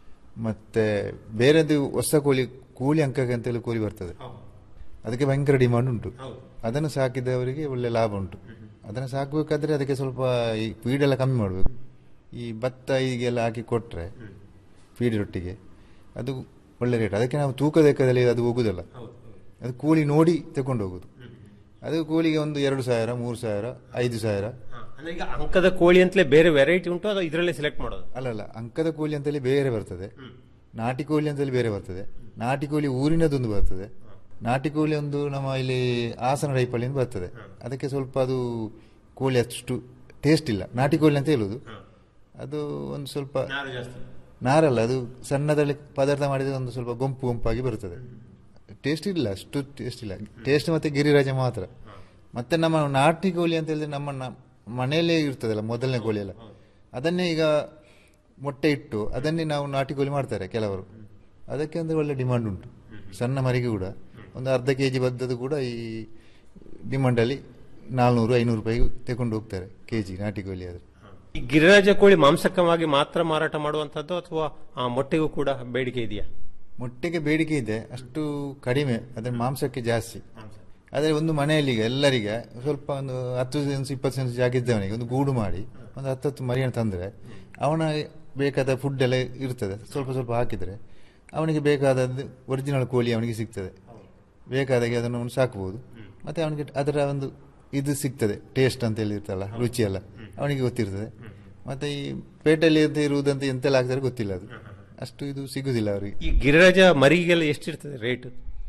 ಮತ್ತೆ ಬೇರೆದು ಹೊಸ ಕೋಳಿ ಕೋಳಿ ಅಂಕಕ್ಕೆ ಅಂತೇಳಿ ಕೋಳಿ ಬರ್ತದೆ ಅದಕ್ಕೆ ಭಯಂಕರ ಡಿಮಾಂಡ್ ಉಂಟು ಅದನ್ನು ಸಾಕಿದವರಿಗೆ ಒಳ್ಳೆ ಲಾಭ ಉಂಟು ಅದನ್ನು ಸಾಕಬೇಕಾದ್ರೆ ಅದಕ್ಕೆ ಸ್ವಲ್ಪ ಈ ಫೀಡ್ ಎಲ್ಲ ಕಮ್ಮಿ ಮಾಡಬೇಕು ಈ ಭತ್ತ ಈಗೆಲ್ಲ ಹಾಕಿ ಕೊಟ್ಟರೆ ಫೀಡಿನೊಟ್ಟಿಗೆ ಅದು ಒಳ್ಳೆ ರೇಟ್ ಅದಕ್ಕೆ ನಾವು ತೂಕದ ಲೆಕ್ಕದಲ್ಲಿ ಅದು ಹೋಗುದಲ್ಲ ಅದು ಕೂಲಿ ನೋಡಿ ತಗೊಂಡು ಹೋಗುದು ಅದು ಕೂಲಿಗೆ ಒಂದು ಎರಡು ಸಾವಿರ ಮೂರು ಸಾವಿರ ಐದು ಸಾವಿರ ಅಂದ್ರೆ ಈಗ ಅಂಕದ ಕೋಳಿ ಅಂತಲೇ ಬೇರೆ ವೆರೈಟಿ ಉಂಟು ಅದು ಇದರಲ್ಲೇ ಸೆಲೆಕ್ಟ್ ಮಾಡೋದು ಅಲ್ಲಲ್ಲ ಅಂಕದ ಕೋಳಿ ಅಂತೇಳಿ ಬೇರೆ ಬರ್ತದೆ ನಾಟಿ ಕೋಳಿ ಅಂತೇಳಿ ಬೇರೆ ಬರ್ತದೆ ನಾಟಿ ಕೋಳಿ ಊರಿನದೊಂದು ಬರ್ತದೆ ನಾಟಿ ಕೋಳಿ ಒಂದು ನಮ್ಮ ಇಲ್ಲಿ ಹಾಸನ ಟೈಪಲ್ಲಿ ಬರ್ತದೆ ಅದಕ್ಕೆ ಸ್ವಲ್ಪ ಅದು ಕೋಳಿ ಅಷ್ಟು ಟೇಸ್ಟ್ ಇಲ್ಲ ನಾಟಿ ಕೋಳಿ ಅಂತ ಹೇಳುದು ಅದು ಒಂದು ಸ್ವಲ್ಪ ನಾರಲ್ಲ ಅದು ಸಣ್ಣದಲ್ಲಿ ಪದಾರ್ಥ ಮಾಡಿದ್ರೆ ಒಂದು ಸ್ವಲ್ಪ ಗುಂಪು ಗುಂಪಾಗಿ ಬರ್ತದೆ ಟೇಸ್ಟ್ ಇಲ್ಲ ಅಷ್ಟು ಟೇಸ್ಟ್ ಇಲ್ಲ ಟೇಸ್ಟ್ ಮತ್ತೆ ಗಿರಿರಾಜ ಮಾತ್ರ ಮತ್ತೆ ನಮ್ಮ ನಾಟಿ ಕೋಳಿ ಅಂತ ಹೇಳಿದ್ರೆ ನಮ್ಮ ನ- ಮನೆಯಲ್ಲೇ ಇರ್ತದಲ್ಲ ಮೊದಲನೇ ಕೋಳಿ ಎಲ್ಲ ಅದನ್ನೇ ಈಗ ಮೊಟ್ಟೆ ಇಟ್ಟು ಅದನ್ನೇ ನಾವು ನಾಟಿ ಕೋಳಿ ಮಾಡ್ತಾರೆ ಕೆಲವರು ಅದಕ್ಕೆ ಅಂದ್ರೆ ಒಳ್ಳೆ ಡಿಮಾಂಡ್ ಉಂಟು ಸಣ್ಣ ಮರಿಗೆ ಕೂಡ ಒಂದು ಅರ್ಧ ಕೆ ಜಿ ಬದ್ದದು ಕೂಡ ಈ ಡಿಮಾಂಡಲ್ಲಿ ನಾಲ್ನೂರು ಐನೂರು ರೂಪಾಯಿ ತಗೊಂಡು ಹೋಗ್ತಾರೆ ಕೆ ಜಿ ನಾಟಿ ಕೋಳಿ ಆದರೆ ಈ ಗಿರಿರಾಜ ಕೋಳಿ ಮಾಂಸಕವಾಗಿ ಮಾತ್ರ ಮಾರಾಟ ಮಾಡುವಂತದ್ದು ಅಥವಾ ಆ ಮೊಟ್ಟೆಗೂ ಕೂಡ ಬೇಡಿಕೆ ಇದೆಯಾ ಮೊಟ್ಟೆಗೆ ಬೇಡಿಕೆ ಇದೆ ಅಷ್ಟು ಕಡಿಮೆ ಅದರ ಮಾಂಸಕ್ಕೆ ಜಾಸ್ತಿ ಆದರೆ ಒಂದು ಮನೆಯಲ್ಲಿ ಈಗ ಎಲ್ಲರಿಗೆ ಸ್ವಲ್ಪ ಒಂದು ಹತ್ತು ಸೆನ್ಸ್ ಇಪ್ಪತ್ತು ಸೆನ್ಸ್ ಜಾಗ ಇದ್ದವನಿಗೆ ಒಂದು ಗೂಡು ಮಾಡಿ ಒಂದು ಹತ್ತತ್ತು ಮರಿಯನ್ನು ತಂದರೆ ಅವನ ಬೇಕಾದ ಫುಡ್ ಎಲ್ಲ ಇರ್ತದೆ ಸ್ವಲ್ಪ ಸ್ವಲ್ಪ ಹಾಕಿದರೆ ಅವನಿಗೆ ಬೇಕಾದದ್ದು ಒರಿಜಿನಲ್ ಕೋಳಿ ಅವನಿಗೆ ಸಿಗ್ತದೆ ಬೇಕಾದಾಗೆ ಅದನ್ನು ಅವನು ಸಾಕ್ಬೋದು ಮತ್ತೆ ಅವನಿಗೆ ಅದರ ಒಂದು ಇದು ಸಿಗ್ತದೆ ಟೇಸ್ಟ್ ಅಂತ ಹೇಳಿ ಇರ್ತಲ್ಲ ರುಚಿ ಎಲ್ಲ ಅವನಿಗೆ ಗೊತ್ತಿರ್ತದೆ ಮತ್ತೆ ಈ ಪೇಟೆಯಲ್ಲಿ ಅಂತ ಇರುವುದಂತ ಎಂತೆಲ್ಲ ಹಾಕ್ತಾರೆ ಗೊತ್ತಿಲ್ಲ ಅದು ಅಷ್ಟು ಇದು ಸಿಗುದಿಲ್ಲ ಅವರಿಗೆ ಈ ಗಿರಿರಾಜ ಮರಿಗೆಲ್ಲ ಎಷ್ಟಿರ್ತದೆ ರೇಟ್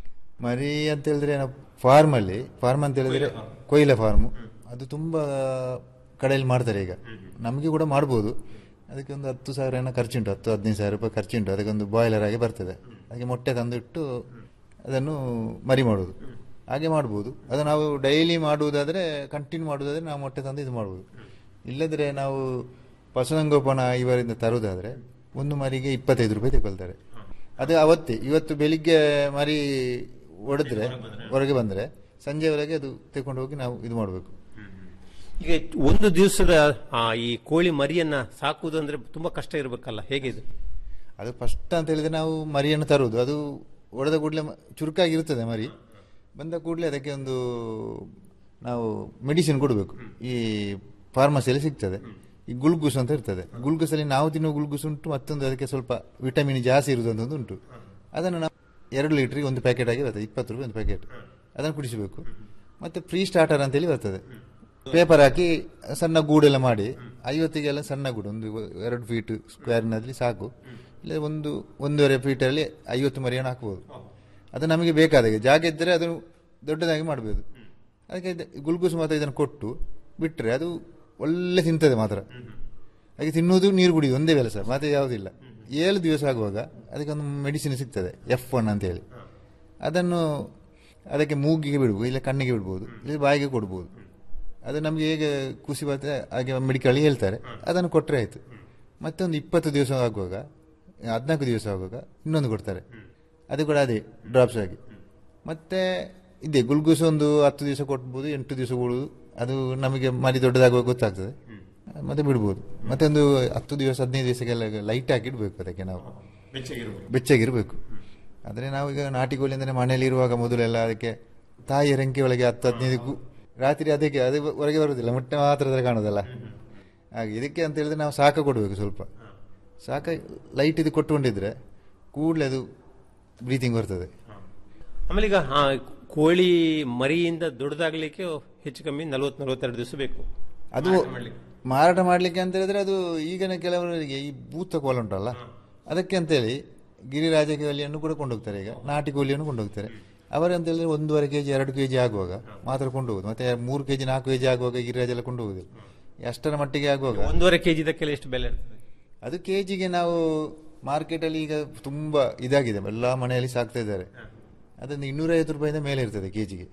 ಮರಿ ಅಂತ ಹೇಳಿದ್ರೆ ನಾವು ಫಾರ್ಮ್ ಅಲ್ಲಿ ಫಾರ್ಮ್ ಅಂತ ಹೇಳಿದ್ರೆ ಕೊಯ್ಲ ಫಾರ್ಮ್ ಅದು ತುಂಬಾ ಕಡೆಯಲ್ಲಿ ಮಾಡ್ತಾರೆ ಈಗ ನಮಗೆ ಕೂಡ ಮಾಡ್ಬೋದು ಅದಕ್ಕೆ ಒಂದು ಹತ್ತು ಸಾವಿರ ಏನೋ ಖರ್ಚುಂಟು ಹತ್ತು ಹದಿನೈದು ಸಾವಿರ ರೂಪಾಯಿ ಖರ್ಚುಂಟು ಅದಕ್ಕೆ ಒಂದು ಬಾಯ್ಲರ್ ಆಗಿ ಬರ್ತದೆ ಅದಕ್ಕೆ ಮೊಟ್ಟೆ ತಂದಿಟ್ಟು ಅದನ್ನು ಮರಿ ಮಾಡೋದು ಹಾಗೆ ಮಾಡ್ಬೋದು ಅದು ನಾವು ಡೈಲಿ ಮಾಡುವುದಾದ್ರೆ ಕಂಟಿನ್ಯೂ ಮಾಡುವುದಾದ್ರೆ ನಾವು ಮೊಟ್ಟೆ ತಂದು ಇದು ಮಾಡ್ಬೋದು ಇಲ್ಲದ್ರೆ ನಾವು ಪಶುಸಂಗೋಪನ ಇವರಿಂದ ತರುವುದಾದ್ರೆ ಒಂದು ಮರಿಗೆ ಇಪ್ಪತ್ತೈದು ರೂಪಾಯಿ ತಗೊಳ್ತಾರೆ ಅದು ಅವತ್ತೇ ಇವತ್ತು ಬೆಳಿಗ್ಗೆ ಮರಿ ಹೊಡೆದ್ರೆ ಹೊರಗೆ ಬಂದ್ರೆ ಸಂಜೆವರೆಗೆ ಅದು ತಗೊಂಡು ಹೋಗಿ ನಾವು ಇದು ಮಾಡಬೇಕು ಈಗ ಒಂದು ದಿವಸದ ಆ, ಈ ಕೋಳಿ ಮರಿಯನ್ನ ಸಾಕುವುದು ಅಂದ್ರೆ ತುಂಬಾ ಕಷ್ಟ ಇರಬೇಕಲ್ಲ ಹೇಗೆ ಇದು ಅದು ಫಸ್ಟ್ ಅಂತ ಹೇಳಿದ್ರೆ ನಾವು ಮರಿಯನ್ನು ತರುವುದು ಅದು ಹೊಡೆದ ಕೂಡಲೇ ಚುರುಕಾಗಿ ಇರ್ತದೆ ಮರಿ ಬಂದ ಕೂಡಲೇ ಅದಕ್ಕೆ ಒಂದು ನಾವು ಮೆಡಿಸಿನ್ ಕೊಡಬೇಕು ಈ ಫಾರ್ಮಸಿಯಲ್ಲಿ ಸಿಗ್ತದೆ ಈ ಗುಲ್ಗುಸ್ ಅಂತ ಇರ್ತದೆ ಗುಲ್ಗುಸಲ್ಲಿ ನಾವು ತಿನ್ನುವ ಗುಲ್ಗುಸ್ ಉಂಟು ಮತ್ತೊಂದು ಅದಕ್ಕೆ ಸ್ವಲ್ಪ ವಿಟಮಿನ್ ಜಾಸ್ತಿ ಇರುವುದು ಅಂತ ಒಂದು ಉಂಟು ಅದನ್ನು ನಾವು ಎರಡು ಲೀಟ್ರಿಗೆ ಒಂದು ಪ್ಯಾಕೆಟ್ ಆಗಿ ಬರ್ತದೆ ಇಪ್ಪತ್ತು ರೂಪಾಯಿ ಒಂದು ಪ್ಯಾಕೆಟ್ ಅದನ್ನು ಕುಡಿಸಬೇಕು ಮತ್ತೆ ಫ್ರೀ ಸ್ಟಾರ್ಟರ್ ಅಂತೇಳಿ ಬರ್ತದೆ ಪೇಪರ್ ಹಾಕಿ ಸಣ್ಣ ಗೂಡೆಲ್ಲ ಮಾಡಿ ಐವತ್ತಿಗೆಲ್ಲ ಸಣ್ಣ ಗೂಡು ಒಂದು ಎರಡು ಫೀಟ್ ಸ್ಕ್ವೇರ್ನಲ್ಲಿ ಸಾಕು ಇಲ್ಲ ಒಂದು ಒಂದೂವರೆ ಫೀಟಲ್ಲಿ ಐವತ್ತು ಮರಿಯನ್ನು ಹಾಕ್ಬೋದು ಅದು ನಮಗೆ ಬೇಕಾದಾಗೆ ಜಾಗ ಇದ್ದರೆ ಅದನ್ನು ದೊಡ್ಡದಾಗಿ ಮಾಡಬಹುದು ಅದಕ್ಕೆ ಇದು ಗುಲ್ಗುಸ್ ಮಾತ್ರ ಇದನ್ನು ಕೊಟ್ಟು ಬಿಟ್ಟರೆ ಅದು ಒಳ್ಳೆ ತಿಂತದೆ ಮಾತ್ರ ಅದಕ್ಕೆ ತಿನ್ನುವುದು ನೀರು ಕುಡಿಯುವುದು ಒಂದೇ ಕೆಲಸ ಮತ್ತೆ ಯಾವುದಿಲ್ಲ ಏಳು ದಿವಸ ಆಗುವಾಗ ಅದಕ್ಕೊಂದು ಮೆಡಿಸಿನ್ ಸಿಗ್ತದೆ ಎಫ್ ಒನ್ ಅಂತೇಳಿ ಅದನ್ನು ಅದಕ್ಕೆ ಮೂಗಿಗೆ ಬಿಡ್ಬೋದು ಇಲ್ಲ ಕಣ್ಣಿಗೆ ಬಿಡ್ಬೋದು ಇಲ್ಲ ಬಾಯಿಗೆ ಕೊಡ್ಬೋದು ಅದು ನಮಗೆ ಹೇಗೆ ಖುಷಿ ಬರ್ತದೆ ಹಾಗೆ ಮೆಡಿಕಲ್ ಹೇಳ್ತಾರೆ ಅದನ್ನು ಕೊಟ್ಟರೆ ಆಯಿತು ಮತ್ತೊಂದು ಇಪ್ಪತ್ತು ದಿವಸ ಆಗುವಾಗ ಹದಿನಾಲ್ಕು ದಿವಸ ಆಗುವಾಗ ಇನ್ನೊಂದು ಕೊಡ್ತಾರೆ ಅದು ಕೂಡ ಅದೇ ಡ್ರಾಪ್ಸ್ ಆಗಿ ಮತ್ತೆ ಇದೆ ಗುಲ್ಗುಸ್ ಒಂದು ಹತ್ತು ದಿವಸ ಕೊಟ್ಬೋದು ಎಂಟು ದಿವಸ ಕೊಡುವುದು ಅದು ನಮಗೆ ಮರಿ ದೊಡ್ಡದಾಗುವಾಗ ಗೊತ್ತಾಗ್ತದೆ ಮತ್ತೆ ಬಿಡ್ಬೋದು ಮತ್ತೆ ಒಂದು ಹತ್ತು ದಿವಸ ಹದಿನೈದು ದಿವಸಕ್ಕೆಲ್ಲ ಲೈಟ್ ಹಾಕಿ ಇಡಬೇಕು ಅದಕ್ಕೆ ನಾವು ಬೆಚ್ಚಗಿರಬೇಕು ಆದರೆ ನಾವೀಗ ನಾಟಿ ಕೋಳಿ ಅಂದರೆ ಮನೆಯಲ್ಲಿ ಇರುವಾಗ ಮೊದಲೆಲ್ಲ ಅದಕ್ಕೆ ತಾಯಿಯ ರೆಂಕೆ ಒಳಗೆ ಹತ್ತು ಹದಿನೈದು ಕು- ರಾತ್ರಿ ಅದಕ್ಕೆ ಅದು ಹೊರಗೆ ಬರುವುದಿಲ್ಲ ಮೊಟ್ಟೆ ಮಾತ್ರ ಅದರ ಕಾಣೋದಲ್ಲ ಹಾಗೆ ಇದಕ್ಕೆ ಅಂತ ಹೇಳಿದ್ರೆ ನಾವು ಶಾಖ ಕೊಡಬೇಕು ಸ್ವಲ್ಪ ಶಾಖ ಲೈಟ್ ಇದು ಕೊಟ್ಟುಕೊಂಡಿದ್ರೆ ಕೂಡಲೇ ಅದು ಬ್ರೀತಿಂಗ್ ಬರ್ತದೆ ಆಮೇಲೆ ಈಗ ಆ, ಕೋಳಿ ಮರಿಯಿಂದ ದೊಡ್ಡದಾಗ್ಲಿಕ್ಕೆ ಹೆಚ್ಚು ಕಮ್ಮಿ ನಲವತ್ ನಲವತ್ತೆರಡು ದಿವಸ ಬೇಕು ಅದು ಮಾರಾಟ ಮಾಡಲಿಕ್ಕೆ ಅಂತ ಹೇಳಿದ್ರೆ ಅದು ಈಗಿನ ಕೆಲವರಿಗೆ ಈ ಭೂತ ಕೋಲ ಉಂಟಲ್ಲ ಅದಕ್ಕೆ ಅಂತೇಳಿ ಗಿರಿರಾಜ ಕೋಳಿಯನ್ನು ಕೂಡ ಕೊಂಡೋಗ್ತಾರೆ ಈಗ ನಾಟಿ ಕೋಳಿಯನ್ನು ಕೊಂಡೋಗ್ತಾರೆ ಅವರಂತ ಹೇಳಿದ್ರೆ ಒಂದೂವರೆ ಕೆಜಿ ಎರಡು ಕೆಜಿ ಆಗುವಾಗ ಮಾತ್ರ ಕೊಂಡೋಗುದು ಮತ್ತೆ ಮೂರು ಕೆಜಿ ನಾಲ್ಕು ಕೆಜಿ ಆಗುವಾಗ ಗಿರಿರಾಜ ಎಲ್ಲ ಕೊಂಡೋಗುದಿಲ್ಲ ಅಷ್ಟರ ಮಟ್ಟಿಗೆ ಆಗುವಾಗ ಒಂದೂವರೆ ಕೆಜಿ ಇದಕ್ಕೆಲ್ಲ ಎಷ್ಟು ಬೆಲೆ ಇರ್ತದೆ ಅದು ಕೆಜಿಗೆ ನಾವು ಮಾರ್ಕೆಟ್ ಅಲ್ಲಿ ಈಗ ತುಂಬಾ ಇದಾಗಿದೆ ಎಲ್ಲಾ ಮನೆಯಲ್ಲಿ ಸಾಕ್ತಾ ಇದ್ದಾರೆ ಅದೊಂದು ಇನ್ನೂರೈವತ್ತು ರೂಪಾಯಿಂದ ಮೇಲೆ ಇರ್ತದೆ ಕೆಜಿಗೆ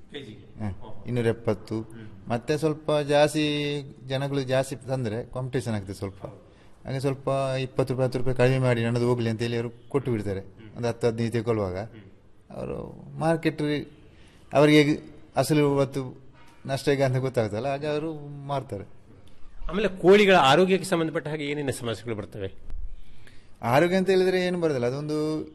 ಇನ್ನೂರ ಎಪ್ಪತ್ತು ಮತ್ತೆ ಸ್ವಲ್ಪ ಜಾಸ್ತಿ ಜನಗಳು ಜಾಸ್ತಿ ತಂದ್ರೆ ಕಾಂಪಿಟೇಷನ್ ಆಗ್ತದೆ ಸ್ವಲ್ಪ ಹಾಗೆ ಸ್ವಲ್ಪ ಇಪ್ಪತ್ತು ರೂಪಾಯಿ ಹತ್ತು ರೂಪಾಯಿ ಕಡಿಮೆ ಮಾಡಿ ನನ್ನದು ಹೋಗ್ಲಿ ಅಂತ ಹೇಳಿ ಅವರು ಕೊಟ್ಟು ಬಿಡ್ತಾರೆ ಒಂದು ಹತ್ತು ಹದಿನೈದು ತಗೊಳ್ಳುವಾಗ ಅವರು ಮಾರ್ಕೆಟ್ ಅವರಿಗೆ ಅಸಲು ಮತ್ತು ನಷ್ಟ ಈಗ ಅಂತ ಗೊತ್ತಾಗ್ತಲ್ಲ ಹಾಗೆ ಅವರು ಮಾರ್ತಾರೆ ಆಮೇಲೆ ಕೋಳಿಗಳ ಆರೋಗ್ಯಕ್ಕೆ ಸಂಬಂಧಪಟ್ಟ ಹಾಗೆ ಏನೇನು ಸಮಸ್ಯೆಗಳು ಬರ್ತವೆ ಆರೋಗ್ಯ ಅಂತ ಹೇಳಿದ್ರೆ ಏನು ಬರೋದಿಲ್ಲ ಅದೊಂದು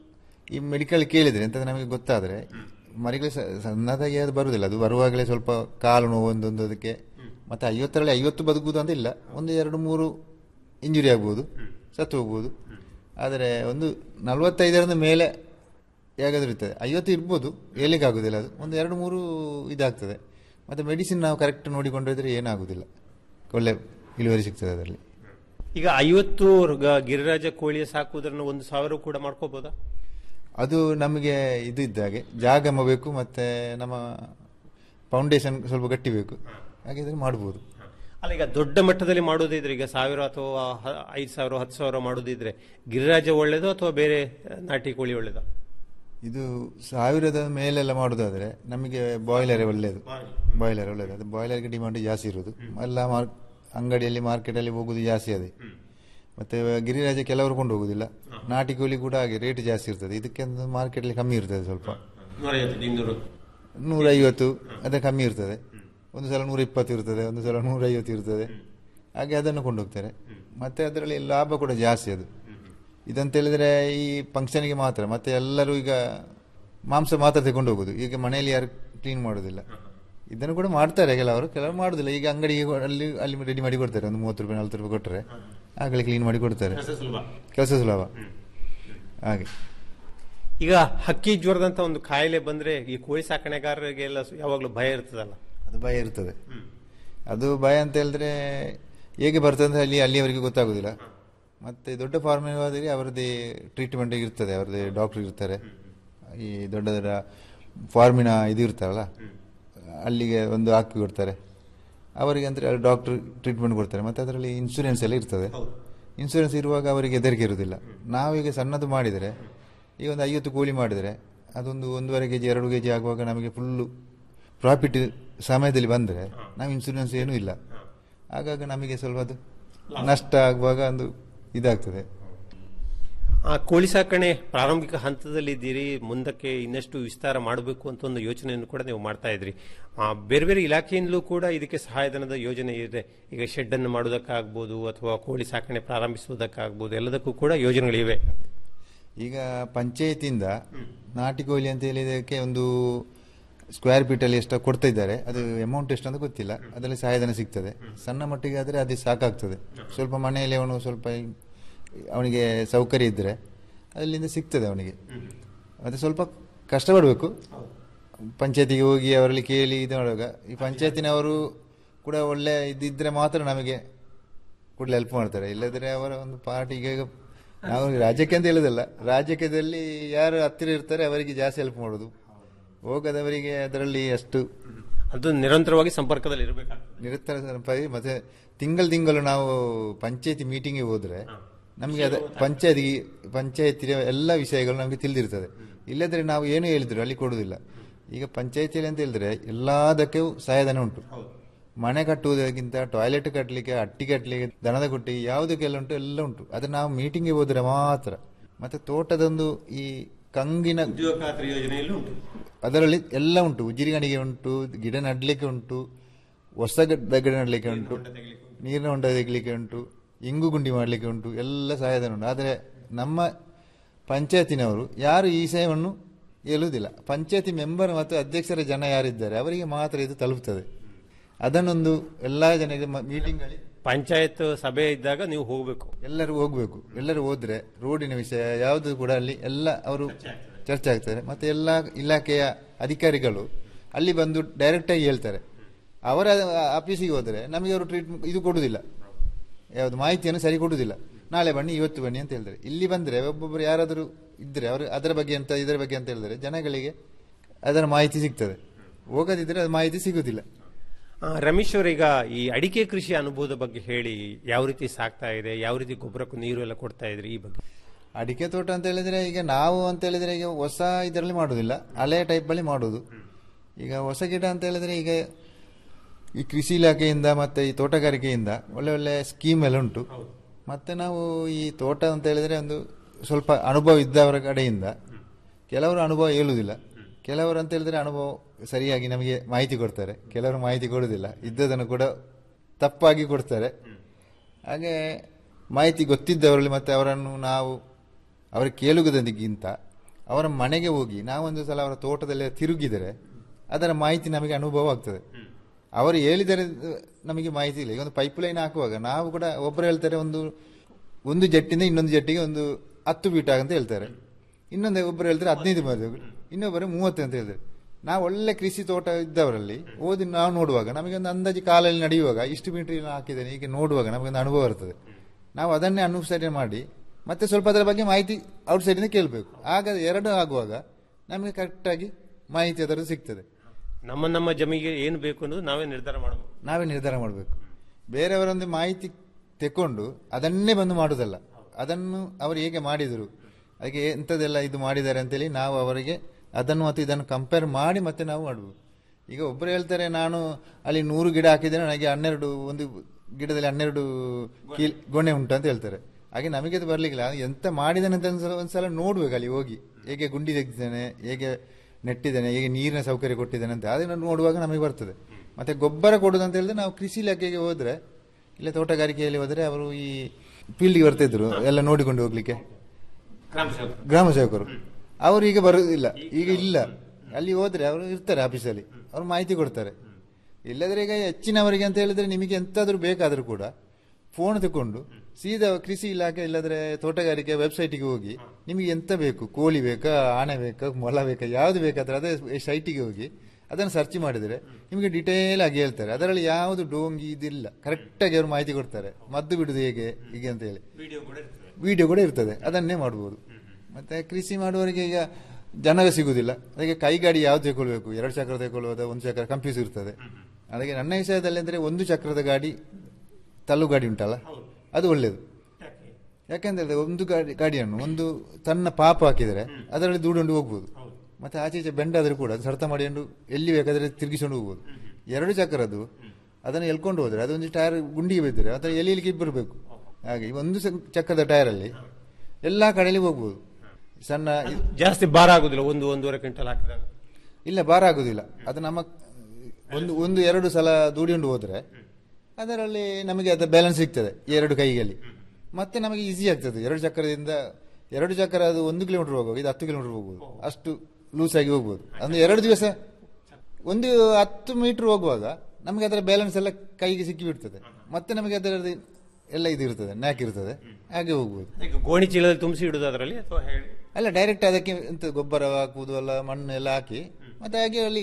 ಈ ಮೆಡಿಕಲ್ ಕೇಳಿದ್ರೆ ಅಂತ ನಮಗೆ ಗೊತ್ತಾದ್ರೆ ಮರಿಗಳು ಸ- ಸಣ್ಣದಾಗಿ ಅದು ಬರುವುದಿಲ್ಲ ಅದು ಬರುವಾಗಲೇ ಸ್ವಲ್ಪ ಕಾಲು ನೋವು ಒಂದೊಂದು ಅದಕ್ಕೆ ಮತ್ತೆ ಐವತ್ತರಲ್ಲಿ ಐವತ್ತು ಬದುಕುವುದು ಅಂತ ಇಲ್ಲ ಒಂದು ಎರಡು ಮೂರು ಇಂಜುರಿ ಆಗ್ಬೋದು ಸತ್ತು ಹೋಗ್ಬೋದು ಆದರೆ ಒಂದು ನಲವತ್ತೈದರಿಂದ ಮೇಲೆ ಹೇಗಾದ್ರೂ ಇರ್ತದೆ ಐವತ್ತು ಇರ್ಬೋದು ಹೇಳಲಿಕ್ಕೆ ಆಗುದಿಲ್ಲ ಅದು ಒಂದು ಎರಡು ಮೂರು ಇದಾಗ್ತದೆ ಮತ್ತೆ ಮೆಡಿಸಿನ್ ನಾವು ಕರೆಕ್ಟ್ ನೋಡಿಕೊಂಡಿದ್ರೆ ಏನಾಗುದಿಲ್ಲ ಒಳ್ಳೆ ಇಳುವರಿ ಸಿಗ್ತದೆ ಅದರಲ್ಲಿ ಈಗ ಐವತ್ತು ಗ- ಗಿರಿರಾಜ ಕೋಳಿಯ ಸಾಕುವುದನ್ನು ಒಂದು ಸಾವಿರ ಕೂಡ ಮಾಡ್ಕೋಬಹುದಾ ಅದು ನಮಗೆ ಇದು ಇದ್ದಾಗೆ ಜಾಗ ಬೇಕು ಮತ್ತೆ ನಮ್ಮ ಫೌಂಡೇಶನ್ ಸ್ವಲ್ಪ ಗಟ್ಟಿ ಬೇಕು ಹಾಗಿದ್ರೆ ಮಾಡ್ಬೋದು ಅಲ್ಲ ಈಗ ದೊಡ್ಡ ಮಟ್ಟದಲ್ಲಿ ಮಾಡೋದಿದ್ರೆ ಈಗ ಸಾವಿರ ಅಥವಾ ಹ- ಐದು ಸಾವಿರ ಹತ್ತು ಸಾವಿರ ಮಾಡೋದಿದ್ರೆ ಗಿರಿರಾಜ ಒಳ್ಳೇದು ಅಥವಾ ಬೇರೆ ಆ, ನಾಟಿ ಕೋಳಿ ಒಳ್ಳೇದು ಇದು ಸಾವಿರದ ಮೇಲೆಲ್ಲ ಮಾಡೋದಾದ್ರೆ ನಮಗೆ ಬಾಯ್ಲರೇ ಒಳ್ಳೆಯದು ಬಾಯ್ಲರ್ ಒಳ್ಳೆಯದು ಅದು ಬಾಯ್ಲರ್ಗೆ ಡಿಮಾಂಡ್ ಜಾಸ್ತಿ ಇರೋದು ಎಲ್ಲ ಮಾರ್ ಅಂಗಡಿಯಲ್ಲಿ ಮಾರ್ಕೆಟಲ್ಲಿ ಹೋಗುದು ಜಾಸ್ತಿ ಅದೇ ಮತ್ತೆ ಗಿರಿರಾಜ ಕೆಲವರು ಕೊಂಡು ಹೋಗುದಿಲ್ಲ ನಾಟಿ ಕೋಳಿ ಕೂಡ ಹಾಗೆ ರೇಟ್ ಜಾಸ್ತಿ ಇರ್ತದೆ ಇದಕ್ಕೆ ಮಾರ್ಕೆಟಲ್ಲಿ ಕಮ್ಮಿ ಇರ್ತದೆ ಸ್ವಲ್ಪ ನೂರೈವತ್ತು ಇನ್ನೂರು ನೂರೈವತ್ತು ಅದೇ ಕಮ್ಮಿ ಇರ್ತದೆ ಒಂದು ಸಲ ನೂರ ಇಪ್ಪತ್ತು ಇರ್ತದೆ ಒಂದು ಸಲ ನೂರೈವತ್ತು ಇರ್ತದೆ ಹಾಗೆ ಅದನ್ನು ಕೊಂಡೋಗ್ತಾರೆ ಮತ್ತೆ ಅದರಲ್ಲಿ ಲಾಭ ಕೂಡ ಜಾಸ್ತಿ ಅದು ಇದಂತ ಹೇಳಿದ್ರೆ ಈ ಫಂಕ್ಷನ್ಗೆ ಮಾತ್ರ ಮತ್ತೆ ಎಲ್ಲರೂ ಈಗ ಮಾಂಸ ಮಾತ್ರ ತಗೊಂಡು ಹೋಗುದು ಈಗ ಮನೆಯಲ್ಲಿ ಯಾರು ಕ್ಲೀನ್ ಮಾಡೋದಿಲ್ಲ ಇದನ್ನು ಕೂಡ ಮಾಡ್ತಾರೆ ಕೆಲವರು ಕೆಲವರು ಮಾಡುದಿಲ್ಲ ಈಗ ಅಂಗಡಿಗೆ ಅಲ್ಲಿ ಅಲ್ಲಿ ರೆಡಿ ಮಾಡಿ ಕೊಡ್ತಾರೆ ಒಂದು ಮೂವತ್ತು ರೂಪಾಯಿ ನಲ್ವತ್ತು ರೂಪಾಯಿ ಕೊಟ್ಟರೆ ಆಗಲೇ ಕ್ಲೀನ್ ಮಾಡಿ ಕೊಡ್ತಾರೆ ಕೆಲಸ ಸುಲಭ. ಕೆಲಸ ಸುಲಭ ಹಾಗೆ ಈಗ ಹಕ್ಕಿ ಜ್ವರದಂತ ಒಂದು ಕಾಯಿಲೆ ಬಂದ್ರೆ ಈ ಕೋಳಿ ಸಾಕಣೆಗಾರರಿಗೆಲ್ಲ ಯಾವಾಗ್ಲೂ ಭಯ ಇರ್ತದಲ್ಲ ಅದು ಭಯ ಇರ್ತದೆ ಅದು ಭಯ ಅಂತ ಹೇಳಿದ್ರೆ ಹೇಗೆ ಬರ್ತದೆ ಅಂತ ಅಲ್ಲಿ ಅಲ್ಲಿಯವರೆಗೆ ಗೊತ್ತಾಗುದಿಲ್ಲ ಮತ್ತೆ ದೊಡ್ಡ ಫಾರ್ಮ್ ಹೋದರೆ ಅವರದ್ದೇ ಟ್ರೀಟ್ಮೆಂಟ್ ಇರ್ತದೆ ಅವರದ್ದೇ ಡಾಕ್ಟರ್ ಇರ್ತಾರೆ ಈ ದೊಡ್ಡ ದೊಡ್ಡ ಫಾರ್ಮಿನ ಇದು ಇರ್ತಾರಲ್ಲ ಅಲ್ಲಿಗೆ ಒಂದು ಹಾಕಿ ಕೊಡ್ತಾರೆ ಅವರಿಗೆ ಅಂದ್ರೆ ಡಾಕ್ಟರ್ ಟ್ರೀಟ್ಮೆಂಟ್ ಕೊಡ್ತಾರೆ ಮತ್ತೆ ಅದರಲ್ಲಿ ಇನ್ಶೂರೆನ್ಸ್ ಎಲ್ಲ ಇರ್ತದೆ ಇನ್ಶೂರೆನ್ಸ್ ಇರುವಾಗ ಅವರಿಗೆ ಹೆದರಿಕೆ ಇರುವುದಿಲ್ಲ ನಾವೀಗ ಸಣ್ಣದು ಮಾಡಿದರೆ ಈಗ ಒಂದು ಐವತ್ತು ಕೋಳಿ ಮಾಡಿದರೆ ಅದೊಂದು ಒಂದೂವರೆ ಕೆ ಜಿ ಎರಡು ಕೆ ಜಿ ಆಗುವಾಗ ನಮಗೆ ಫುಲ್ಲು ಪ್ರಾಫಿಟ್ ಸಮಯದಲ್ಲಿ ಬಂದರೆ ನಾವು ಇನ್ಶೂರೆನ್ಸ್ ಏನೂ ಇಲ್ಲ ಆಗಾಗ ನಮಗೆ ಸ್ವಲ್ಪ ಅದು ನಷ್ಟ ಆಗುವಾಗ ಒಂದು ಇದಾಗ್ತದೆ ಆ ಕೋಳಿ ಸಾಕಣೆ ಪ್ರಾರಂಭಿಕ ಹಂತದಲ್ಲಿ ಇದ್ದೀರಿ ಮುಂದಕ್ಕೆ ಇನ್ನಷ್ಟು ವಿಸ್ತಾರ ಮಾಡಬೇಕು ಅಂತ ಒಂದು ಯೋಚನೆಯನ್ನು ಕೂಡ ನೀವು ಮಾಡ್ತಾ ಇದ್ರಿ ಆ, ಬೇರೆ ಬೇರೆ ಇಲಾಖೆಯಿಂದಲೂ ಕೂಡ ಇದಕ್ಕೆ ಸಹಾಯಧನದ ಯೋಜನೆ ಇದೆ ಈಗ ಶೆಡ್ ಅನ್ನು ಮಾಡುವುದಕ್ಕಾಗ್ಬೋದು ಅಥವಾ ಕೋಳಿ ಸಾಕಣೆ ಪ್ರಾರಂಭಿಸುವುದಕ್ಕಾಗ್ಬೋದು ಎಲ್ಲದಕ್ಕೂ ಕೂಡ ಯೋಜನೆಗಳಿವೆ ಈಗ ಪಂಚಾಯತಿಂದ ನಾಟಿ ಕೋಳಿ ಅಂತ ಹೇಳಿದಕ್ಕೆ ಒಂದು ಸ್ಕ್ವೇರ್ ಫೀಟ್ ಅಲ್ಲಿ ಎಷ್ಟು ಕೊಡ್ತಾ ಇದ್ದಾರೆ ಅದು ಅಮೌಂಟ್ ಎಷ್ಟು ಅಂತ ಗೊತ್ತಿಲ್ಲ ಅದರಲ್ಲಿ ಸಹಾಯಧನ ಸಿಗ್ತದೆ ಸಣ್ಣ ಮಟ್ಟಿಗೆ ಆದರೆ ಅದು ಸಾಕಾಗ್ತದೆ ಸ್ವಲ್ಪ ಮನೆಯಲ್ಲಿ ಅವನು ಸ್ವಲ್ಪ ಅವನಿಗೆ ಸೌಕರ್ಯ ಇದ್ದರೆ ಅಲ್ಲಿಂದ ಸಿಗ್ತದೆ ಅವನಿಗೆ ಮತ್ತೆ ಸ್ವಲ್ಪ ಕಷ್ಟಪಡಬೇಕು ಪಂಚಾಯತಿಗೆ ಹೋಗಿ ಅವರಲ್ಲಿ ಕೇಳಿ ಇದು ಮಾಡುವಾಗ ಈ ಪಂಚಾಯತಿನವರು ಕೂಡ ಒಳ್ಳೆ ಇದಿದ್ರೆ ಮಾತ್ರ ನಮಗೆ ಕೂಡಲೇ ಹೆಲ್ಪ್ ಮಾಡ್ತಾರೆ ಇಲ್ಲದ್ರೆ ಅವರ ಒಂದು ಪಾರ್ಟಿಗೆ ನಾವು ರಾಜ್ಯಕ್ಕೆ ಅಂತ ಹೇಳುದಲ್ಲ ರಾಜ್ಯದಲ್ಲಿ ಯಾರು ಹತ್ತಿರ ಇರ್ತಾರೆ ಅವರಿಗೆ ಜಾಸ್ತಿ ಹೆಲ್ಪ್ ಮಾಡೋದು ಹೋಗದವರಿಗೆ ಅದರಲ್ಲಿ ಅಷ್ಟು ಅದು ನಿರಂತರವಾಗಿ ಸಂಪರ್ಕದಲ್ಲಿ ಇರಬೇಕಾಗ್ತದೆ ನಿರಂತರ ಸಂಪರ್ಕ ಮತ್ತೆ ತಿಂಗಳು ತಿಂಗಳು ನಾವು ಪಂಚಾಯತಿ ಮೀಟಿಂಗ್ಗೆ ಹೋದ್ರೆ ನಮಗೆ ಅದ ಪಂಚಾಯತಿ ಪಂಚಾಯತಿ ಎಲ್ಲ ವಿಷಯಗಳು ನಮಗೆ ತಿಳಿದಿರ್ತದೆ ಇಲ್ಲದ್ರೆ ನಾವು ಏನು ಹೇಳಿದ್ರು ಅಲ್ಲಿ ಕೊಡುವುದಿಲ್ಲ ಈಗ ಪಂಚಾಯತಿಯಲ್ಲಿ ಅಂತ ಹೇಳಿದ್ರೆ ಎಲ್ಲದಕ್ಕೂ ಸಹಾಯಧನ ಉಂಟು ಮನೆ ಕಟ್ಟುವುದಕ್ಕಿಂತ ಟಾಯ್ಲೆಟ್ ಕಟ್ಟಲಿಕ್ಕೆ ಅಟ್ಟಿ ಕಟ್ಟಲಿಕ್ಕೆ ದನದ ಕೊಟ್ಟಿಗೆ ಯಾವುದಕ್ಕೆಲ್ಲ ಉಂಟು ಎಲ್ಲ ಉಂಟು ಅದು ನಾವು ಮೀಟಿಂಗ್ಗೆ ಹೋದ್ರೆ ಮಾತ್ರ ಮತ್ತೆ ತೋಟದೊಂದು ಈ ಕಂಗಿನ ಉದ್ಯೋಗ ಖಾತ್ರಿ ಯೋಜನೆಯಲ್ಲೂ ಉಂಟು ಅದರಲ್ಲಿ ಎಲ್ಲ ಉಂಟು ಉಜಿರಿಗಣಿಗೆ ಉಂಟು ಗಿಡ ನೆಡ್ಲಿಕ್ಕೆ ಉಂಟು ಹೊಸ ಗಿಡ ಗಿಡ ನೆಡ್ಲಿಕ್ಕೆ ಉಂಟು ನೀರಿನ ಹೊಂಡ ತೆಗಿಲಿಕ್ಕೆ ಉಂಟು ಇಂಗು ಗುಂಡಿ ಮಾಡಲಿಕ್ಕೆ ಉಂಟು ಎಲ್ಲ ಸಹಾಯಧನ ಉಂಟು ಆದರೆ ನಮ್ಮ ಪಂಚಾಯತಿನವರು ಯಾರು ಈ ವಿಷಯವನ್ನು ಹೇಳುವುದಿಲ್ಲ ಪಂಚಾಯತಿ ಮೆಂಬರ್ ಮತ್ತು ಅಧ್ಯಕ್ಷರ ಜನ ಯಾರಿದ್ದಾರೆ ಅವರಿಗೆ ಮಾತ್ರ ಇದು ತಲುಪ್ತದೆ ಅದನ್ನೊಂದು ಎಲ್ಲಾ ಜನರಿಗೆ ಮೀಟಿಂಗ್ಗಳಲ್ಲಿ ಪಂಚಾಯತ್ ಸಭೆ ಇದ್ದಾಗ ನೀವು ಹೋಗ್ಬೇಕು ಎಲ್ಲರೂ ಹೋಗ್ಬೇಕು ಎಲ್ಲರೂ ಹೋದ್ರೆ ರೋಡಿನ ವಿಷಯ ಯಾವುದು ಕೂಡ ಅಲ್ಲಿ ಎಲ್ಲ ಅವರು ಚರ್ಚೆ ಆಗ್ತಾರೆ ಮತ್ತೆ ಎಲ್ಲ ಇಲಾಖೆಯ ಅಧಿಕಾರಿಗಳು ಅಲ್ಲಿ ಬಂದು ಡೈರೆಕ್ಟ್ ಆಗಿ ಹೇಳ್ತಾರೆ ಅವರ ಆಫೀಸಿಗೆ ಹೋದ್ರೆ ನಮಗೆ ಅವರು ಟ್ರೀಟ್ ಇದು ಕೊಡುವುದಿಲ್ಲ ಯಾವುದು ಮಾಹಿತಿಯನ್ನು ಸರಿ ಕೊಡುವುದಿಲ್ಲ ನಾಳೆ ಬನ್ನಿ ಇವತ್ತು ಬನ್ನಿ ಅಂತ ಹೇಳ್ತಾರೆ ಇಲ್ಲಿ ಬಂದ್ರೆ ಒಬ್ಬೊಬ್ಬರು ಯಾರಾದರೂ ಇದ್ರೆ ಅವರು ಅದರ ಬಗ್ಗೆ ಅಂತ ಇದರ ಬಗ್ಗೆ ಅಂತ ಹೇಳಿದ್ರೆ ಜನಗಳಿಗೆ ಅದರ ಮಾಹಿತಿ ಸಿಗ್ತದೆ ಹೋಗದಿದ್ರೆ ಅದು ಮಾಹಿತಿ ಸಿಗುದಿಲ್ಲ ಆ, ರಮೇಶ್ ಅವರೀಗ ಈ ಅಡಿಕೆ ಕೃಷಿ ಅನುಭವದ ಬಗ್ಗೆ ಹೇಳಿ ಯಾವ ರೀತಿ ಸಾಕ್ತಾ ಇದೆ ಯಾವ ರೀತಿ ಗೊಬ್ಬರಕ್ಕೂ ನೀರು ಎಲ್ಲ ಕೊಡ್ತಾ ಇದ್ರಿ ಈ ಬಗ್ಗೆ ಅಡಿಕೆ ತೋಟ ಅಂತ ಹೇಳಿದ್ರೆ ಈಗ ನಾವು ಅಂತ ಹೇಳಿದ್ರೆ ಈಗ ಹೊಸ ಇದರಲ್ಲಿ ಮಾಡುವುದಿಲ್ಲ ಹಳೆ ಟೈಪ್ ಅಲ್ಲಿ ಮಾಡುವುದು ಈಗ ಹೊಸ ಗಿಡ ಅಂತ ಹೇಳಿದ್ರೆ ಈಗ ಈ ಕೃಷಿ ಇಲಾಖೆಯಿಂದ ಮತ್ತೆ ಈ ತೋಟಗಾರಿಕೆಯಿಂದ ಒಳ್ಳೆ ಒಳ್ಳೆ ಸ್ಕೀಮ್ ಎಲ್ಲ ಉಂಟು ಮತ್ತೆ ನಾವು ಈ ತೋಟ ಅಂತ ಹೇಳಿದ್ರೆ ಒಂದು ಸ್ವಲ್ಪ ಅನುಭವ ಇದ್ದವರ ಕಡೆಯಿಂದ ಕೆಲವರು ಅನುಭವ ಹೇಳುವುದಿಲ್ಲ ಕೆಲವರು ಅಂತ ಹೇಳಿದ್ರೆ ಅನುಭವ ಸರಿಯಾಗಿ ನಮಗೆ ಮಾಹಿತಿ ಕೊಡ್ತಾರೆ ಕೆಲವರು ಮಾಹಿತಿ ಕೊಡುವುದಿಲ್ಲ ಇದ್ದದನ್ನು ಕೂಡ ತಪ್ಪಾಗಿ ಕೊಡ್ತಾರೆ ಹಾಗೆ ಮಾಹಿತಿ ಗೊತ್ತಿದ್ದವರಲ್ಲಿ ಮತ್ತೆ ಅವರನ್ನು ನಾವು ಅವರ ಕೇಳುವುದಕ್ಕಿಂತ ಅವರ ಮನೆಗೆ ಹೋಗಿ ನಾವೊಂದು ಸಲ ಅವರ ತೋಟದಲ್ಲಿ ತಿರುಗಿದರೆ ಅದರ ಮಾಹಿತಿ ನಮಗೆ ಅನುಭವ ಆಗ್ತದೆ ಅವರು ಹೇಳಿದರೆ ನಮಗೆ ಮಾಹಿತಿ ಇಲ್ಲ ಈಗ ಒಂದು ಪೈಪ್ ಲೈನ್ ಹಾಕುವಾಗ ನಾವು ಕೂಡ ಒಬ್ಬರು ಹೇಳ್ತಾರೆ ಒಂದು ಒಂದು ಜಟ್ಟಿಂದ ಇನ್ನೊಂದು ಜಟ್ಟಿಗೆ ಒಂದು ಹತ್ತು ಫೀಟ್ ಅಂತ ಹೇಳ್ತಾರೆ ಇನ್ನೊಂದು ಒಬ್ಬರು ಹೇಳ್ತಾರೆ ಹದಿನೈದು ಮಾಡಬೇಕು ಇನ್ನೊಬ್ಬರು ಮೂವತ್ತು ಅಂತ ಹೇಳ್ತಾರೆ ನಾವು ಒಳ್ಳೆ ಕೃಷಿ ತೋಟ ಇದ್ದವರಲ್ಲಿ ಓದಿ ನಾವು ನೋಡುವಾಗ ನಮಗೆ ಒಂದು ಅಂದಾಜು ಕಾಲಲ್ಲಿ ನಡೆಯುವಾಗ ಇಷ್ಟು ಮೀಟರ್ ಹಾಕಿದ್ದೇನೆ ಹೀಗೆ ನೋಡುವಾಗ ನಮಗೊಂದು ಅನುಭವ ಇರ್ತದೆ ನಾವು ಅದನ್ನೇ ಅನುಸರಣೆ ಮಾಡಿ ಮತ್ತೆ ಸ್ವಲ್ಪ ಅದರ ಬಗ್ಗೆ ಮಾಹಿತಿ ಔಟ್ ಸೈಡಿಂದ ಕೇಳಬೇಕು ಆಗ ಎರಡು ಆಗುವಾಗ ನಮಗೆ ಕರೆಕ್ಟಾಗಿ ಮಾಹಿತಿ ಅದರದ್ದು ಸಿಗ್ತದೆ ನಮ್ಮ ನಮ್ಮ ಜಮಿಗೆ ಏನು ಬೇಕು ಅನ್ನೋದು ನಾವೇ ನಿರ್ಧಾರ ಮಾಡಬೇಕು ನಾವೇ ನಿರ್ಧಾರ ಮಾಡಬೇಕು ಬೇರೆಯವರೊಂದು ಮಾಹಿತಿ ತೆಕೊಂಡು ಅದನ್ನೇ ಬಂದು ಮಾಡುವುದಲ್ಲ ಅದನ್ನು ಅವರು ಹೇಗೆ ಮಾಡಿದರು ಅದಕ್ಕೆ ಎಂಥದ್ದೆಲ್ಲ ಇದು ಮಾಡಿದ್ದಾರೆ ಅಂತೇಳಿ ನಾವು ಅವರಿಗೆ ಅದನ್ನು ಮತ್ತು ಇದನ್ನು ಕಂಪೇರ್ ಮಾಡಿ ಮತ್ತೆ ನಾವು ಮಾಡಬೇಕು ಈಗ ಒಬ್ಬರು ಹೇಳ್ತಾರೆ ನಾನು ಅಲ್ಲಿ ನೂರು ಗಿಡ ಹಾಕಿದ್ದೇನೆ ನನಗೆ ಹನ್ನೆರಡು ಒಂದು ಗಿಡದಲ್ಲಿ ಹನ್ನೆರಡು ಕೀಲ್ ಗೊನೆ ಉಂಟು ಅಂತ ಹೇಳ್ತಾರೆ ಹಾಗೆ ನಮಗೆ ಅದು ಬರ್ಲಿಕ್ಕಿಲ್ಲ ಎಂತ ಮಾಡಿದ್ದಾನೆ ಅಂತ ಒಂದ್ಸಲ ಒಂದ್ಸಲ ನೋಡ್ಬೇಕು ಅಲ್ಲಿ ಹೋಗಿ ಹೇಗೆ ಗುಂಡಿ ತೆಗೆದಿದ್ದಾನೆ ಹೇಗೆ ನೆಟ್ಟಿದ್ದಾನೆ ಹೇಗೆ ನೀರಿನ ಸೌಕರ್ಯ ಕೊಟ್ಟಿದ್ದಾನೆ ಅಂತ ಅದನ್ನು ನೋಡುವಾಗ ನಮಗೆ ಬರ್ತದೆ ಮತ್ತೆ ಗೊಬ್ಬರ ಕೊಡುದು ಅಂತ ಹೇಳಿದ್ರೆ ನಾವು ಕೃಷಿ ಇಲಾಖೆಗೆ ಹೋದ್ರೆ ಇಲ್ಲ ತೋಟಗಾರಿಕೆಯಲ್ಲಿ ಹೋದ್ರೆ ಅವರು ಈ ಫೀಲ್ಡ್ಗೆ ಬರ್ತಿದ್ರು ಎಲ್ಲ ನೋಡಿಕೊಂಡು ಹೋಗ್ಲಿಕ್ಕೆ ಗ್ರಾಮ ಸೇವಕರು ಅವರು ಈಗ ಬರುವುದಿಲ್ಲ ಈಗ ಇಲ್ಲ ಅಲ್ಲಿ ಹೋದ್ರೆ ಅವರು ಇರ್ತಾರೆ ಆಫೀಸಲ್ಲಿ ಅವರು ಮಾಹಿತಿ ಕೊಡ್ತಾರೆ ಇಲ್ಲದ್ರೆ ಈಗ ಹೆಚ್ಚಿನವರಿಗೆ ಅಂತ ಹೇಳಿದ್ರೆ ನಿಮಗೆ ಎಂತಾದ್ರೂ ಬೇಕಾದ್ರೂ ಕೂಡ ಫೋನ್ ತಕೊಂಡು ಸೀದಾ ಕೃಷಿ ಇಲಾಖೆ ಇಲ್ಲದ್ರೆ ತೋಟಗಾರಿಕೆ ವೆಬ್ಸೈಟಿಗೆ ಹೋಗಿ ನಿಮಗೆ ಎಂತ ಬೇಕು ಕೋಳಿ ಬೇಕಾ ಆನೆ ಬೇಕಾ ಮೊಲ ಬೇಕಾ ಯಾವ್ದು ಬೇಕಾದ್ರೆ ಅದೇ ಸೈಟಿಗೆ ಹೋಗಿ ಅದನ್ನು ಸರ್ಚ್ ಮಾಡಿದ್ರೆ ನಿಮಗೆ ಡಿಟೇಲ್ ಆಗಿ ಹೇಳ್ತಾರೆ ಅದರಲ್ಲಿ ಯಾವುದು ಡೋಂಗಿ ಇದಿಲ್ಲ ಕರೆಕ್ಟಾಗಿ ಅವರು ಮಾಹಿತಿ ಕೊಡ್ತಾರೆ ಮದ್ದು ಬಿಡುದು ಹೇಗೆ ಹೀಗೆ ಅಂತ ಹೇಳಿ ವಿಡಿಯೋ ಕೂಡ ಇರ್ತದೆ ಅದನ್ನೇ ಮಾಡ್ಬೋದು ಮತ್ತೆ ಕೃಷಿ ಮಾಡುವವರಿಗೆ ಈಗ ಜನರು ಸಿಗುದಿಲ್ಲ ಅದಕ್ಕೆ ಕೈಗಾಡಿ ಯಾವ್ದು ತಗೊಳ್ಬೇಕು ಎರಡು ಚಕ್ರ ತಗೊಳ್ಳುವುದ ಒಂದು ಚಕ್ರ ಕನ್ಫ್ಯೂಸ್ ಇರ್ತದೆ ಅದಕ್ಕೆ ನನ್ನ ವಿಷಯದಲ್ಲಿ ಅಂದ್ರೆ ಒಂದು ಚಕ್ರದ ಗಾಡಿ ತಳ್ಳು ಗಾಡಿ ಉಂಟಲ್ಲ ಅದು ಒಳ್ಳೇದು ಯಾಕೆಂದ್ರೆ ಒಂದು ಗಾಡಿ ಗಾಡಿಯನ್ನು ಒಂದು ತನ್ನ ಪಾಪ ಹಾಕಿದರೆ ಅದರಲ್ಲಿ ದೂಡೊಂಡು ಹೋಗ್ಬೋದು ಮತ್ತೆ ಆಚೆ ಈಚೆ ಬೆಂಡಾದ್ರೂ ಕೂಡ ಅದು ಸಡ್ತ ಮಾಡಿಕೊಂಡು ಎಲ್ಲಿ ಬೇಕಾದ್ರೆ ತಿರುಗಿಸ್ಕೊಂಡು ಹೋಗ್ಬೋದು ಎರಡು ಚಕ್ರದ್ದು ಅದನ್ನು ಎಳ್ಕೊಂಡು ಹೋದ್ರೆ ಅದೊಂದು ಟೈರ್ ಗುಂಡಿಗೆ ಬಿದ್ದರೆ ಅದರ ಎಲಿಲಿಕ್ಕೆ ಇಬ್ಬರು ಬೇಕು ಹಾಗೆ ಈ ಒಂದು ಸ- ಚಕ್ರದ ಟೈರಲ್ಲಿ ಎಲ್ಲಾ ಕಡೆಯಲ್ಲಿ ಹೋಗ್ಬೋದು ಸಣ್ಣ ಜಾಸ್ತಿ ಭಾರ ಆಗುದಿಲ್ಲ ಒಂದು ಒಂದೂವರೆ ಕ್ವಿಂಟಲ್ ಹಾಕಿದಾಗ ಇಲ್ಲ ಭಾರ ಆಗುದಿಲ್ಲ ಅದು ನಮ್ಮ ಒಂದು ಒಂದು ಎರಡು ಸಲ ದೂಡಿಕೊಂಡು ಹೋದ್ರೆ ಅದರಲ್ಲಿ ನಮಗೆ ಅದರ ಬ್ಯಾಲೆನ್ಸ್ ಸಿಗ್ತದೆ ಎರಡು ಕೈಯಲ್ಲಿ ಮತ್ತೆ ನಮಗೆ ಈಸಿ ಆಗ್ತದೆ ಎರಡು ಚಕ್ರದಿಂದ ಎರಡು ಚಕ್ರ ಅದು ಒಂದು ಕಿಲೋಮೀಟರ್ ಹೋಗುವಾಗ ಇದು ಹತ್ತು ಕಿಲೋಮೀಟರ್ ಹೋಗ್ಬೋದು ಅಷ್ಟು ಲೂಸ್ ಆಗಿ ಹೋಗ್ಬೋದು ಅಂದ್ರೆ ಎರಡು ದಿವಸ ಒಂದು ಹತ್ತು ಮೀಟರ್ ಹೋಗುವಾಗ ನಮಗೆ ಅದರ ಬ್ಯಾಲೆನ್ಸ್ ಎಲ್ಲ ಕೈಗೆ ಸಿಕ್ಕಿ ಬಿಡ್ತದೆ ಮತ್ತೆ ನಮಗೆ ಅದರದ್ದು ಎಲ್ಲ ಇದು ಇರ್ತದೆ ನ್ಯಾಕ್ ಇರ್ತದೆ ಹಾಗೆ ಹೋಗ್ಬೋದು ಈಗ ಗೋಣಿ ಚೀಲದಲ್ಲಿ ತುಂಬಿಸಿ ಇಡುದು ಅದರಲ್ಲಿ ಅಥವಾ ಹೇಳಿ ಅಲ್ಲ ಡೈರೆಕ್ಟ್ ಅದಕ್ಕೆ ಎಂತ ಗೊಬ್ಬರ ಹಾಕುವುದು ಅಲ್ಲ ಮಣ್ಣು ಎಲ್ಲ ಹಾಕಿ ಮತ್ತೆ ಹಾಗೆ ಅಲ್ಲಿ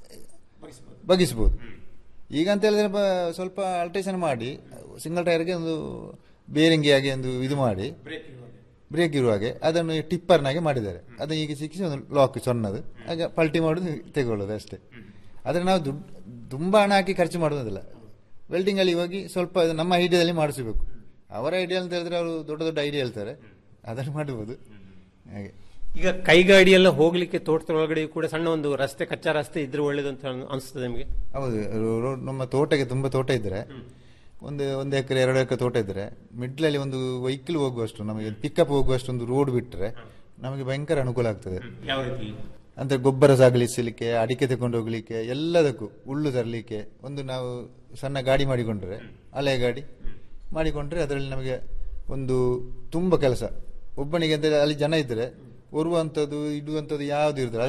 ಬಗಿಸ್ಬೋದು ಈಗ ಅಂತ ಹೇಳಿದ್ರೆ ಬ- ಸ್ವಲ್ಪ ಅಲ್ಟ್ರೇಷನ್ ಮಾಡಿ ಸಿಂಗಲ್ ಟೈರ್ಗೆ ಒಂದು ಬೇರಿಂಗಿ ಆಗಿ ಒಂದು ಇದು ಮಾಡಿ ಬ್ರೇಕ್ ಇರುವ ಹಾಗೆ ಅದನ್ನು ಟಿಪ್ಪರ್ನಾಗೆ ಮಾಡಿದ್ದಾರೆ ಅದನ್ನು ಈಗ ಸಿಕ್ಕಿಸಿ ಒಂದು ಲಾಕ್ ಸಣ್ಣದು ಹಾಗೆ ಪಲ್ಟಿ ಮಾಡೋದು ತೆಗೊಳ್ಳೋದು ಅಷ್ಟೇ ಆದರೆ ನಾವು ದುಡ್ಡು ತುಂಬಾ ಹಣ ಹಾಕಿ ಖರ್ಚು ಮಾಡೋದಿಲ್ಲ ವೆಲ್ಡಿಂಗ್ ಅಲ್ಲಿ ಹೋಗಿ ಸ್ವಲ್ಪ ಇದು ನಮ್ಮ ಐಡಿಯಾದಲ್ಲಿ ಮಾಡಿಸಬೇಕು ಅವರ ಐಡಿಯಾ ಅಂತ ಹೇಳಿದ್ರೆ ಅವರು ದೊಡ್ಡ ದೊಡ್ಡ ಐಡಿಯಾ ಹೇಳ್ತಾರೆ ಅದನ್ನು ಮಾಡಬಹುದು ಹಾಗೆ ಈಗ ಕೈಗಾಡಿ ಎಲ್ಲ ಹೋಗ್ಲಿಕ್ಕೆ ತೋಟದ ಒಳಗಡೆ ಕೂಡ ಸಣ್ಣ ಒಂದು ರಸ್ತೆ ಕಚ್ಚಾ ರಸ್ತೆ ಇದ್ರೆ ಒಳ್ಳೇದು ಅಂತ ಅನಿಸ್ತದೆ ನಿಮಗೆ ಹೌದು ರೋ- ರೋ- ನಮ್ಮ ತೋಟಕ್ಕೆ ತುಂಬಾ ತೋಟ ಇದ್ರೆ ಒಂದು ಒಂದು ಎಕರೆ ಎರಡು ಎಕರೆ ತೋಟ ಇದ್ರೆ ಮಿಡ್ಲಲ್ಲಿ ಒಂದು ವೆಹಿಕಲ್ ಹೋಗುವಷ್ಟು ನಮಗೆ ಪಿಕಪ್ ಹೋಗುವಷ್ಟು ಒಂದು ರೋಡ್ ಬಿಟ್ರೆ ನಮಗೆ ಭಯಂಕರ ಅನುಕೂಲ ಆಗ್ತದೆ ಯಾವ ರೀತಿ ಅಂದ್ರೆ ಗೊಬ್ಬರ ಸಾಗಲಿಸಲಿಕ್ಕೆ ಅಡಿಕೆ ತಕೊಂಡು ಹೋಗ್ಲಿಕ್ಕೆ ಎಲ್ಲದಕ್ಕೂ ಹುಲ್ಲು ತರಲಿಕ್ಕೆ ಒಂದು ನಾವು ಸಣ್ಣ ಗಾಡಿ ಮಾಡಿಕೊಂಡ್ರೆ ಹಳೆಯ ಗಾಡಿ ಮಾಡಿಕೊಂಡ್ರೆ ಅದರಲ್ಲಿ ನಮಗೆ ಒಂದು ತುಂಬ ಕೆಲಸ ಒಬ್ಬನಿಗೆ ಅಂತ ಅಲ್ಲಿ ಜನ ಇದ್ರೆ ಒರುವಂಥದ್ದು ಇಡುವಂಥದ್ದು ಯಾವ್ದು ಇರುದಿಲ್ಲ